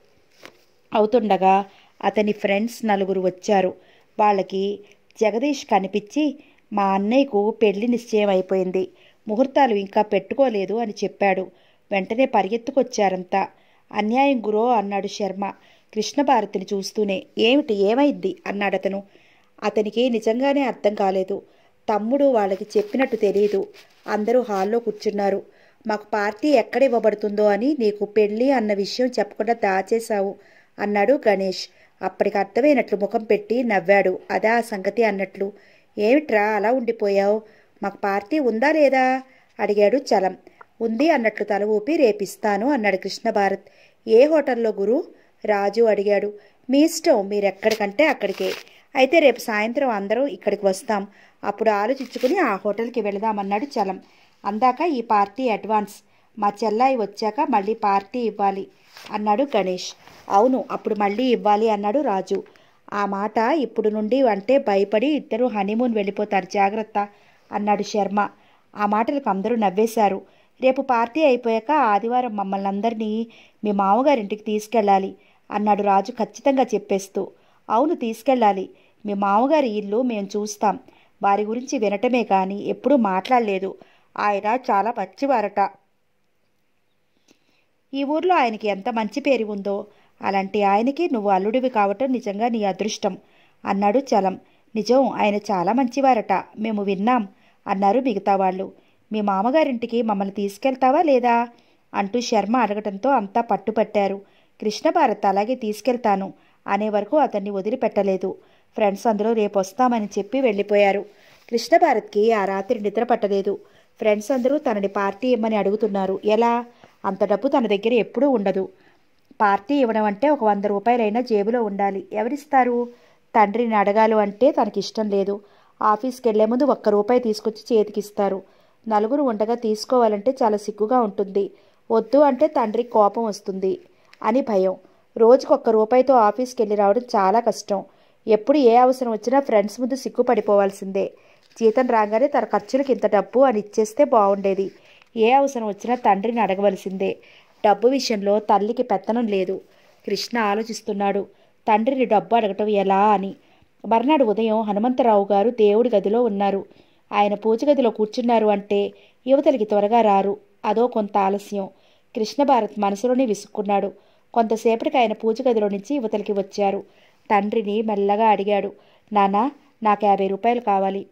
అవుతుండగా అతని ఫ్రెండ్స్ నలుగురు వచ్చారు వాళ్ళకి జగదీష్ కనిపించి మా అన్నయ్యకు పెళ్లి నిశ్చయం అయిపోయింది ముహూర్తాలు ఇంకా పెట్టుకోలేదు అని చెప్పాడు వెంటనే పరిగెత్తుకొచ్చారంతా అన్యాయం గురో అన్నాడు శర్మ కృష్ణభారతిని చూస్తూనే ఏమిటి ఏమైంది అన్నాడతను అతనికి నిజంగానే అర్థం కాలేదు తమ్ముడు వాళ్ళకి చెప్పినట్టు తెలియదు అందరూ హాల్లో కూర్చున్నారు మాకు పార్టీ ఎక్కడ ఇవ్వబడుతుందో అని నీకు పెళ్ళి అన్న విషయం చెప్పకుండా దాచేశావు అన్నాడు గణేష్ అప్పటికి అర్థమైనట్లు ముఖం పెట్టి నవ్వాడు అదా ఆ సంగతి అన్నట్లు ఏమిట్రా అలా ఉండిపోయావు మాకు పార్టీ ఉందా లేదా అడిగాడు చలం ఉంది అన్నట్లు తల ఊపి రేపిస్తాను అన్నాడు కృష్ణభారత్ ఏ హోటల్లో గురు రాజు అడిగాడు మీ ఇష్టం మీరెక్కడికంటే అక్కడికే అయితే రేపు సాయంత్రం అందరూ ఇక్కడికి వస్తాం అప్పుడు ఆలోచించుకుని ఆ హోటల్కి వెళదామన్నాడు చలం అందాక ఈ పార్టీ అడ్వాన్స్ మా చెల్లాయి వచ్చాక మళ్ళీ పార్టీ ఇవ్వాలి అన్నాడు గణేష్ అవును అప్పుడు మళ్ళీ ఇవ్వాలి అన్నాడు రాజు ఆ మాట ఇప్పుడు నుండి అంటే భయపడి ఇద్దరు హనీమూన్ వెళ్ళిపోతారు జాగ్రత్త అన్నాడు శర్మ ఆ మాటలకు అందరూ నవ్వేశారు రేపు పార్టీ అయిపోయాక ఆదివారం మమ్మల్ని అందరినీ మీ మామగారింటికి తీసుకెళ్ళాలి అన్నాడు రాజు ఖచ్చితంగా చెప్పేస్తూ అవును తీసుకెళ్ళాలి మీ మామగారి ఇల్లు మేము చూస్తాం వారి గురించి వినటమే కానీ ఎప్పుడూ మాట్లాడలేదు ఆయన చాలా మంచివారట ఈ ఊర్లో ఆయనకి ఎంత మంచి పేరు ఉందో అలాంటి ఆయనకి నువ్వు అల్లుడివి కావటం నిజంగా నీ అదృష్టం అన్నాడు చలం నిజం ఆయన చాలా మంచివారట మేము విన్నాం అన్నారు మిగతా వాళ్ళు మీ మామగారింటికి మమ్మల్ని తీసుకెళ్తావా లేదా అంటూ శర్మ అడగటంతో అంతా పట్టుపట్టారు కృష్ణభారత్ అలాగే తీసుకెళ్తాను అనే వరకు అతన్ని వదిలిపెట్టలేదు ఫ్రెండ్స్ అందరూ రేపు వస్తామని చెప్పి వెళ్ళిపోయారు కృష్ణభారత్కి ఆ రాత్రి నిద్ర పట్టలేదు ఫ్రెండ్స్ అందరూ తనని పార్టీ ఇమ్మని అడుగుతున్నారు ఎలా అంత డబ్బు తన దగ్గర ఎప్పుడూ ఉండదు పార్టీ ఇవ్వడం అంటే ఒక వంద రూపాయలైనా జేబులో ఉండాలి ఎవరిస్తారు తండ్రిని అడగాలి అంటే తనకి ఇష్టం లేదు ఆఫీస్కి వెళ్లే ముందు ఒక్క రూపాయి తీసుకొచ్చి చేతికిస్తారు నలుగురు ఉండగా తీసుకోవాలంటే చాలా సిగ్గుగా ఉంటుంది వద్దు అంటే తండ్రికి కోపం వస్తుంది అని భయం రోజుకు ఒక్క రూపాయితో ఆఫీస్కి వెళ్ళి రావడం చాలా కష్టం ఎప్పుడు ఏ అవసరం వచ్చినా ఫ్రెండ్స్ ముందు సిగ్గుపడిపోవాల్సిందే జీతం రాగానే తన ఖర్చులకు ఇంత డబ్బు అని ఇచ్చేస్తే బాగుండేది ఏ అవసరం వచ్చినా తండ్రిని అడగవలసిందే డబ్బు విషయంలో తల్లికి పెత్తనం లేదు కృష్ణ ఆలోచిస్తున్నాడు తండ్రిని డబ్బు అడగటం ఎలా అని మర్నాడు ఉదయం హనుమంతరావు గారు దేవుడి గదిలో ఉన్నారు ఆయన పూజ గదిలో కూర్చున్నారు అంటే యువతలకి త్వరగా రారు అదో కొంత ఆలస్యం కృష్ణ భారత్ మనసులోనే విసుక్కున్నాడు కొంతసేపటికి ఆయన పూజ గదిలో నుంచి యువతలకి వచ్చారు తండ్రిని మెల్లగా అడిగాడు నానా నాకు యాభై రూపాయలు కావాలి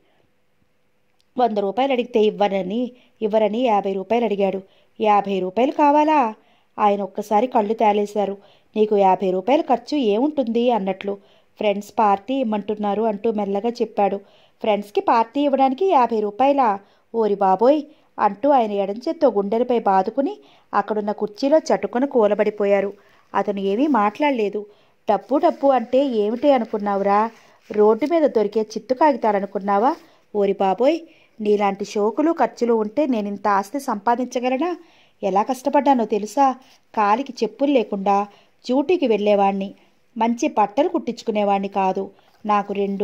వంద రూపాయలు అడిగితే ఇవ్వనని ఇవ్వరని యాభై రూపాయలు అడిగాడు యాభై రూపాయలు కావాలా ఆయన ఒక్కసారి కళ్ళు తేలేశారు నీకు యాభై రూపాయల ఖర్చు ఏముంటుంది అన్నట్లు ఫ్రెండ్స్ పార్టీ ఇమ్మంటున్నారు అంటూ మెల్లగా చెప్పాడు ఫ్రెండ్స్కి పార్టీ ఇవ్వడానికి యాభై రూపాయలా ఓరి బాబోయ్ అంటూ ఆయన ఎడంచేత్తో గుండెలపై బాదుకుని అక్కడున్న కుర్చీలో చటుకున కూలబడిపోయారు అతను ఏమీ మాట్లాడలేదు డబ్బు డబ్బు అంటే ఏమిటి అనుకున్నావురా రోడ్డు మీద దొరికే చిత్తు కాగితాలనుకున్నావా ఓరి బాబోయ్ నీలాంటి షోకులు ఖర్చులు ఉంటే నేను ఇంత ఆస్తి సంపాదించగలనా ఎలా కష్టపడ్డానో తెలుసా కాలికి చెప్పులు లేకుండా డ్యూటీకి వెళ్ళేవాణ్ణి మంచి బట్టలు కుట్టించుకునేవాణ్ణి కాదు నాకు రెండు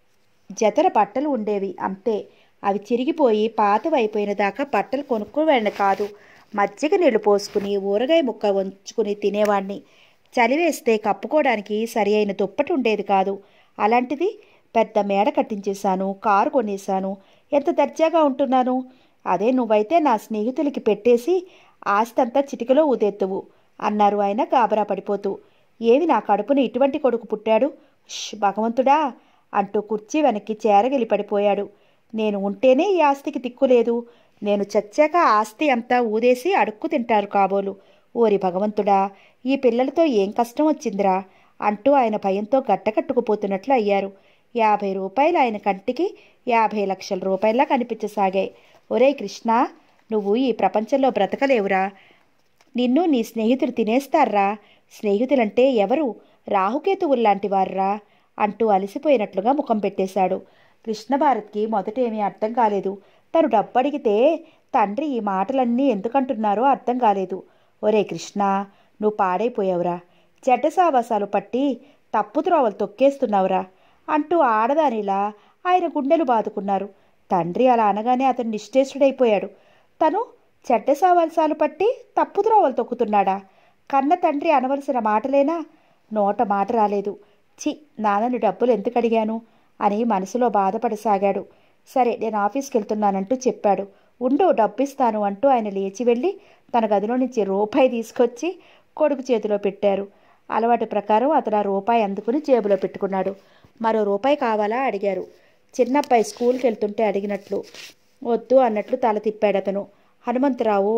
జతల బట్టలు ఉండేవి అంతే అవి చిరిగిపోయి పాతవైపోయిన దాకా బట్టలు కొనుక్కోవాడిని కాదు మజ్జిగ నీళ్లు పోసుకుని ఊరగాయ ముక్క వంచుకుని తినేవాణ్ణి చలివేస్తే కప్పుకోవడానికి సరి అయిన దుప్పటి ఉండేది కాదు అలాంటిది పెద్ద మేడ కట్టించేశాను కారు కొనేశాను ఎంత దర్జాగా ఉంటున్నాను అదే నువ్వైతే నా స్నేహితులకి పెట్టేసి ఆస్తంతా చిటికలో ఊదెత్తువు అన్నారు ఆయన గాబరా పడిపోతూ ఏమి నా కడుపున ఇటువంటి కొడుకు పుట్టాడు ష్ భగవంతుడా అంటూ కుర్చీ వెనక్కి చేరగిలి పడిపోయాడు నేను ఉంటేనే ఈ ఆస్తికి దిక్కులేదు నేను చచ్చాక ఆస్తి అంతా ఊదేసి అడుక్కు తింటారు కాబోలు ఓరి భగవంతుడా ఈ పిల్లలతో ఏం కష్టం వచ్చిందిరా అంటూ ఆయన భయంతో గట్టకట్టుకుపోతున్నట్లు అయ్యారు యాభై రూపాయలు ఆయన కంటికి యాభై లక్షల రూపాయలా కనిపించసాగాయి ఒరే కృష్ణ నువ్వు ఈ ప్రపంచంలో బ్రతకలేవురా నిన్ను నీ స్నేహితులు తినేస్తారా స్నేహితులంటే ఎవరు రాహుకేతువుల్లాంటి వార్రా అంటూ అలసిపోయినట్లుగా ముఖం పెట్టేశాడు కృష్ణభారత్కి మొదట ఏమీ అర్థం కాలేదు తను డబ్బు అడిగితే తండ్రి ఈ మాటలన్నీ ఎందుకంటున్నారో అర్థం కాలేదు ఒరే కృష్ణ నువ్వు పాడైపోయావురా చెడ్డ సావాసాలు పట్టి తప్పు త్రోవలు తొక్కేస్తున్నావురా అంటూ ఆడదానిలా ఆయన గుండెలు బాదుకున్నారు తండ్రి అలా అనగానే అతను నిశ్చేష్టుడైపోయాడు తను చెడ్డ సావాసాలు పట్టి తప్పు త్రోవలు తొక్కుతున్నాడా కన్న తండ్రి అనవలసిన మాటలేనా నోట మాట రాలేదు చి నాన్నని డబ్బులు ఎందుకు అడిగాను అని మనసులో బాధపడసాగాడు సరే నేను ఆఫీస్కి వెళ్తున్నానంటూ చెప్పాడు ఉండు డబ్బిస్తాను అంటూ ఆయన లేచి వెళ్ళి తన గదిలో నుంచి రూపాయి తీసుకొచ్చి కొడుకు చేతిలో పెట్టారు అలవాటు ప్రకారం అతను ఆ రూపాయి అందుకుని జేబులో పెట్టుకున్నాడు మరో రూపాయి కావాలా అడిగారు చిన్నబ్బాయి స్కూల్కి వెళ్తుంటే అడిగినట్లు వద్దు అన్నట్లు తల తిప్పాడు అతను హనుమంతరావు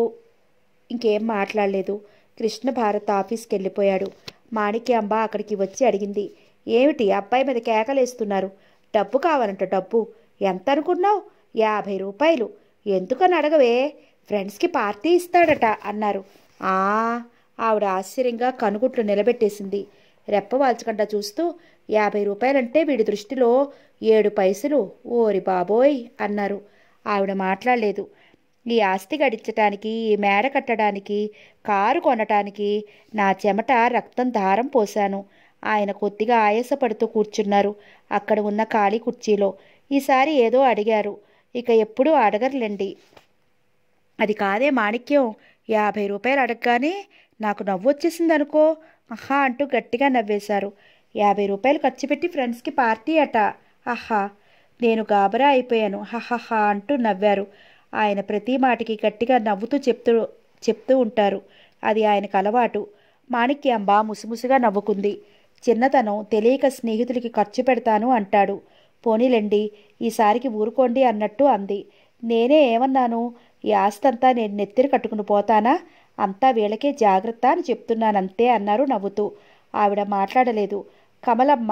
ఇంకేం మాట్లాడలేదు కృష్ణ భారత్ ఆఫీస్కి వెళ్ళిపోయాడు మాణిక్యాంబ అక్కడికి వచ్చి అడిగింది ఏమిటి అబ్బాయి మీద కేకలేస్తున్నారు డబ్బు కావాలంట డబ్బు ఎంత అనుకున్నావు యాభై రూపాయలు ఎందుకని అడగవే ఫ్రెండ్స్కి పార్టీ ఇస్తాడట అన్నారు ఆ ఆవిడ ఆశ్చర్యంగా కనుగుట్లు నిలబెట్టేసింది రెప్ప వాల్చకుండా చూస్తూ యాభై రూపాయలంటే వీడి దృష్టిలో ఏడు పైసలు ఓరి బాబోయ్ అన్నారు ఆవిడ మాట్లాడలేదు ఈ ఆస్తి గడించటానికి ఈ మేడ కట్టడానికి కారు కొనటానికి నా చెమట రక్తం దారం పోశాను ఆయన కొద్దిగా ఆయాసపడుతూ కూర్చున్నారు అక్కడ ఉన్న ఖాళీ కుర్చీలో ఈసారి ఏదో అడిగారు ఇక ఎప్పుడూ అడగర్లేండి అది కాదే మాణిక్యం యాభై రూపాయలు అడగగానే నాకు నవ్వు వచ్చేసింది అనుకో అహా అంటూ గట్టిగా నవ్వేశారు యాభై రూపాయలు ఖర్చు పెట్టి ఫ్రెండ్స్కి పార్టీ అట అహా నేను గాబరా అయిపోయాను హహహా అంటూ నవ్వారు ఆయన ప్రతి మాటకి గట్టిగా నవ్వుతూ చెప్తూ చెప్తూ ఉంటారు అది ఆయనకు అలవాటు మాణిక్యాంబ ముసిముసిగా నవ్వుకుంది చిన్నతనం తెలియక స్నేహితుడికి ఖర్చు పెడతాను అంటాడు పోనీలండి ఈసారికి ఊరుకోండి అన్నట్టు అంది నేనే ఏమన్నాను ఈ ఆస్తంతా నేను నెత్తిరి కట్టుకుని పోతానా అంతా వీళ్ళకే జాగ్రత్త అని చెప్తున్నానంతే అన్నారు నవ్వుతూ ఆవిడ మాట్లాడలేదు కమలమ్మ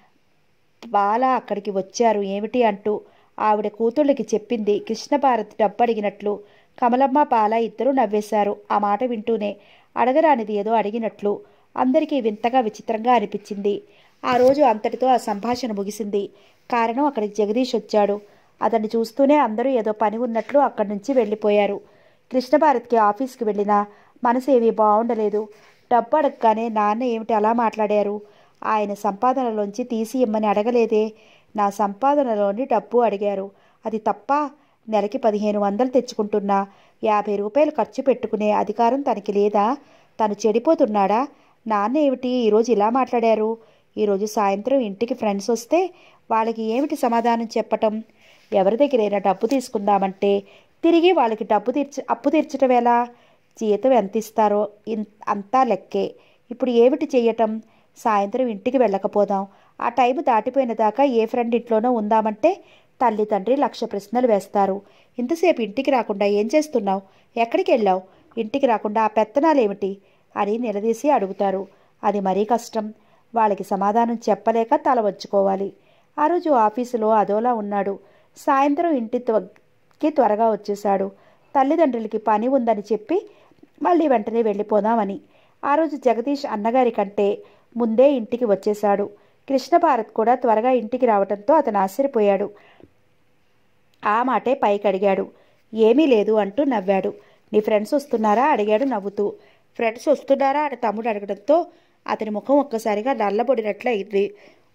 బాల అక్కడికి వచ్చారు ఏమిటి అంటూ ఆవిడ కూతుళ్ళకి చెప్పింది కృష్ణభారత్ డబ్బు అడిగినట్లు కమలమ్మ బాల ఇద్దరూ నవ్వేశారు ఆ మాట వింటూనే అడగరానిది ఏదో అడిగినట్లు అందరికీ వింతగా విచిత్రంగా అనిపించింది ఆ రోజు అంతటితో ఆ సంభాషణ ముగిసింది కారణం అక్కడికి జగదీష్ వచ్చాడు అతన్ని చూస్తూనే అందరూ ఏదో పని ఉన్నట్లు అక్కడి నుంచి వెళ్ళిపోయారు కృష్ణభారత్కి ఆఫీస్కి వెళ్ళినా మనసు ఏమీ బాగుండలేదు డబ్బు అడగగానే నాన్న ఏమిటి అలా మాట్లాడారు ఆయన సంపాదనలోంచి తీసి ఇమ్మని అడగలేదే నా సంపాదనలోని డబ్బు అడిగారు అది తప్ప నెలకి పదిహేను వందలు తెచ్చుకుంటున్నా యాభై రూపాయలు ఖర్చు పెట్టుకునే అధికారం తనకి లేదా తను చెడిపోతున్నాడా నాన్న ఏమిటి ఈరోజు ఇలా మాట్లాడారు ఈరోజు సాయంత్రం ఇంటికి ఫ్రెండ్స్ వస్తే వాళ్ళకి ఏమిటి సమాధానం చెప్పటం ఎవరి దగ్గరైనా డబ్బు తీసుకుందామంటే తిరిగి వాళ్ళకి డబ్బు తీర్చ అప్పు తీర్చటం ఎలా జీతం ఎంత ఇస్తారో ఇన్ అంతా లెక్కే ఇప్పుడు ఏమిటి చెయ్యటం సాయంత్రం ఇంటికి వెళ్ళకపోదాం ఆ టైం దాటిపోయిన దాకా ఏ ఫ్రెండ్ ఇంట్లోనో ఉందామంటే తల్లి తండ్రి లక్ష ప్రశ్నలు వేస్తారు ఇంతసేపు ఇంటికి రాకుండా ఏం చేస్తున్నావు ఎక్కడికి వెళ్ళావు ఇంటికి రాకుండా ఆ పెత్తనాలేమిటి అని నిలదీసి అడుగుతారు అది మరీ కష్టం వాళ్ళకి సమాధానం చెప్పలేక తల వంచుకోవాలి ఆ రోజు ఆఫీసులో అదోలా ఉన్నాడు సాయంత్రం ఇంటి కి త్వరగా వచ్చేశాడు తల్లిదండ్రులకి పని ఉందని చెప్పి మళ్ళీ వెంటనే వెళ్ళిపోదామని ఆ రోజు జగదీష్ అన్నగారి కంటే ముందే ఇంటికి వచ్చేశాడు కృష్ణభారత్ కూడా త్వరగా ఇంటికి రావడంతో అతను ఆశ్చర్యపోయాడు ఆ మాటే పైకి అడిగాడు ఏమీ లేదు అంటూ నవ్వాడు నీ ఫ్రెండ్స్ వస్తున్నారా అడిగాడు నవ్వుతూ ఫ్రెండ్స్ వస్తున్నారా అని తమ్ముడు అడగడంతో అతని ముఖం ఒక్కసారిగా నల్లబొడినట్లు అయింది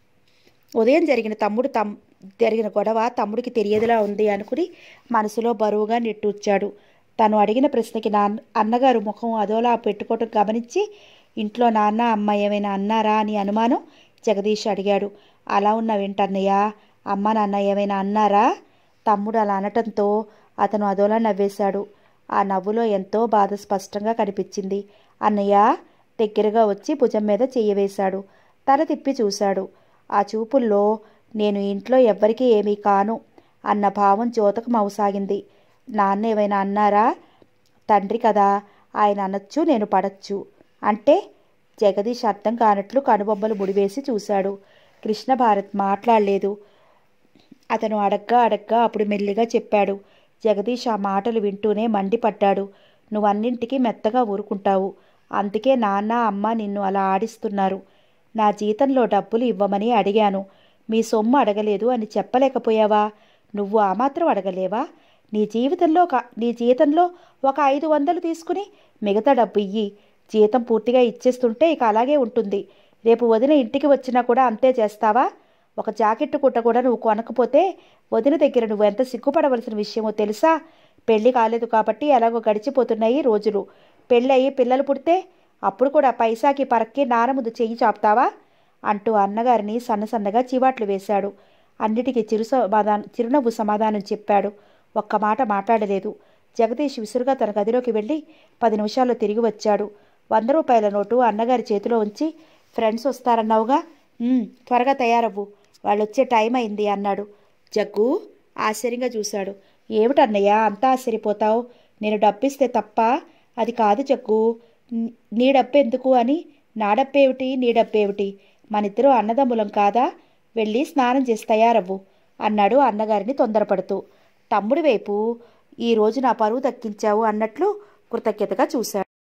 ఉదయం జరిగిన తమ్ముడు తమ్ జరిగిన గొడవ తమ్ముడికి తెలియదులా ఉంది అనుకుని మనసులో బరువుగా నిట్టూర్చాడు తను అడిగిన ప్రశ్నకి నా అన్నగారు ముఖం అదోలా పెట్టుకోవటం గమనించి ఇంట్లో నాన్న అమ్మ ఏమైనా అన్నారా అని అనుమానం జగదీష్ అడిగాడు అలా ఉన్నావేంటన్నయ్య అమ్మ నాన్న ఏమైనా అన్నారా తమ్ముడు అలా అనటంతో అతను అదోలా నవ్వేశాడు ఆ నవ్వులో ఎంతో బాధ స్పష్టంగా కనిపించింది అన్నయ్య దగ్గరగా వచ్చి భుజం మీద చెయ్యి వేశాడు తల తిప్పి చూశాడు ఆ చూపుల్లో నేను ఇంట్లో ఎవ్వరికీ ఏమీ కాను అన్న భావం జ్యోతకం అవసాగింది నాన్న ఏమైనా అన్నారా తండ్రి కదా ఆయన అనొచ్చు నేను పడచ్చు అంటే జగదీష్ అర్థం కానట్లు కనుబొమ్మలు ముడివేసి చూశాడు కృష్ణ భారత్ మాట్లాడలేదు అతను అడగ్గా అడగ్గా అప్పుడు మెల్లిగా చెప్పాడు జగదీష్ ఆ మాటలు వింటూనే మండిపడ్డాడు నువ్వన్నింటికీ మెత్తగా ఊరుకుంటావు అందుకే నాన్న అమ్మ నిన్ను అలా ఆడిస్తున్నారు నా జీతంలో డబ్బులు ఇవ్వమని అడిగాను మీ సొమ్ము అడగలేదు అని చెప్పలేకపోయావా నువ్వు ఆ మాత్రం అడగలేవా నీ జీవితంలో ఒక నీ జీతంలో ఒక ఐదు వందలు తీసుకుని మిగతా డబ్బు ఇయ్యి జీతం పూర్తిగా ఇచ్చేస్తుంటే ఇక అలాగే ఉంటుంది రేపు వదిన ఇంటికి వచ్చినా కూడా అంతే చేస్తావా ఒక జాకెట్ కుట్ట కూడా నువ్వు కొనకపోతే వదిన దగ్గర నువ్వు ఎంత సిగ్గుపడవలసిన విషయమో తెలుసా పెళ్లి కాలేదు కాబట్టి ఎలాగో గడిచిపోతున్నాయి రోజులు పెళ్ళి అయ్యి పిల్లలు పుడితే అప్పుడు కూడా పైసాకి పరక్కి నాన్న ముందు చెయ్యి చాపుతావా అంటూ అన్నగారిని సన్నసన్నగా చివాట్లు వేశాడు అన్నిటికీ చిరు సమాధానం చిరునవ్వు సమాధానం చెప్పాడు ఒక్క మాట మాట్లాడలేదు జగదీష్ విసురుగా తన గదిలోకి వెళ్ళి పది నిమిషాల్లో తిరిగి వచ్చాడు వంద రూపాయల నోటు అన్నగారి చేతిలో ఉంచి ఫ్రెండ్స్ వస్తారన్నావుగా "ఉమ్, త్వరగా తయారవ్వు వాళ్ళు వచ్చే టైం అయింది అన్నాడు జగ్గు ఆశ్చర్యంగా చూశాడు ఏమిటన్నయ్య అంతా ఆశ్చర్యపోతావు నేను డబ్బిస్తే తప్ప అది కాదు జగ్గు నీ- నీ డబ్బెందుకు అని నా డబ్బేమిటి నీ డబ్బేమిటి మనిద్దరం అన్నదమ్ములం కాదా వెళ్ళి స్నానం చేసి తయారవ్వు అన్నాడు అన్నగారిని తొందరపడుతూ తమ్ముడి వైపు ఈ రోజు నా పరువు దక్కించావు అన్నట్లు కృతజ్ఞతగా చూశాడు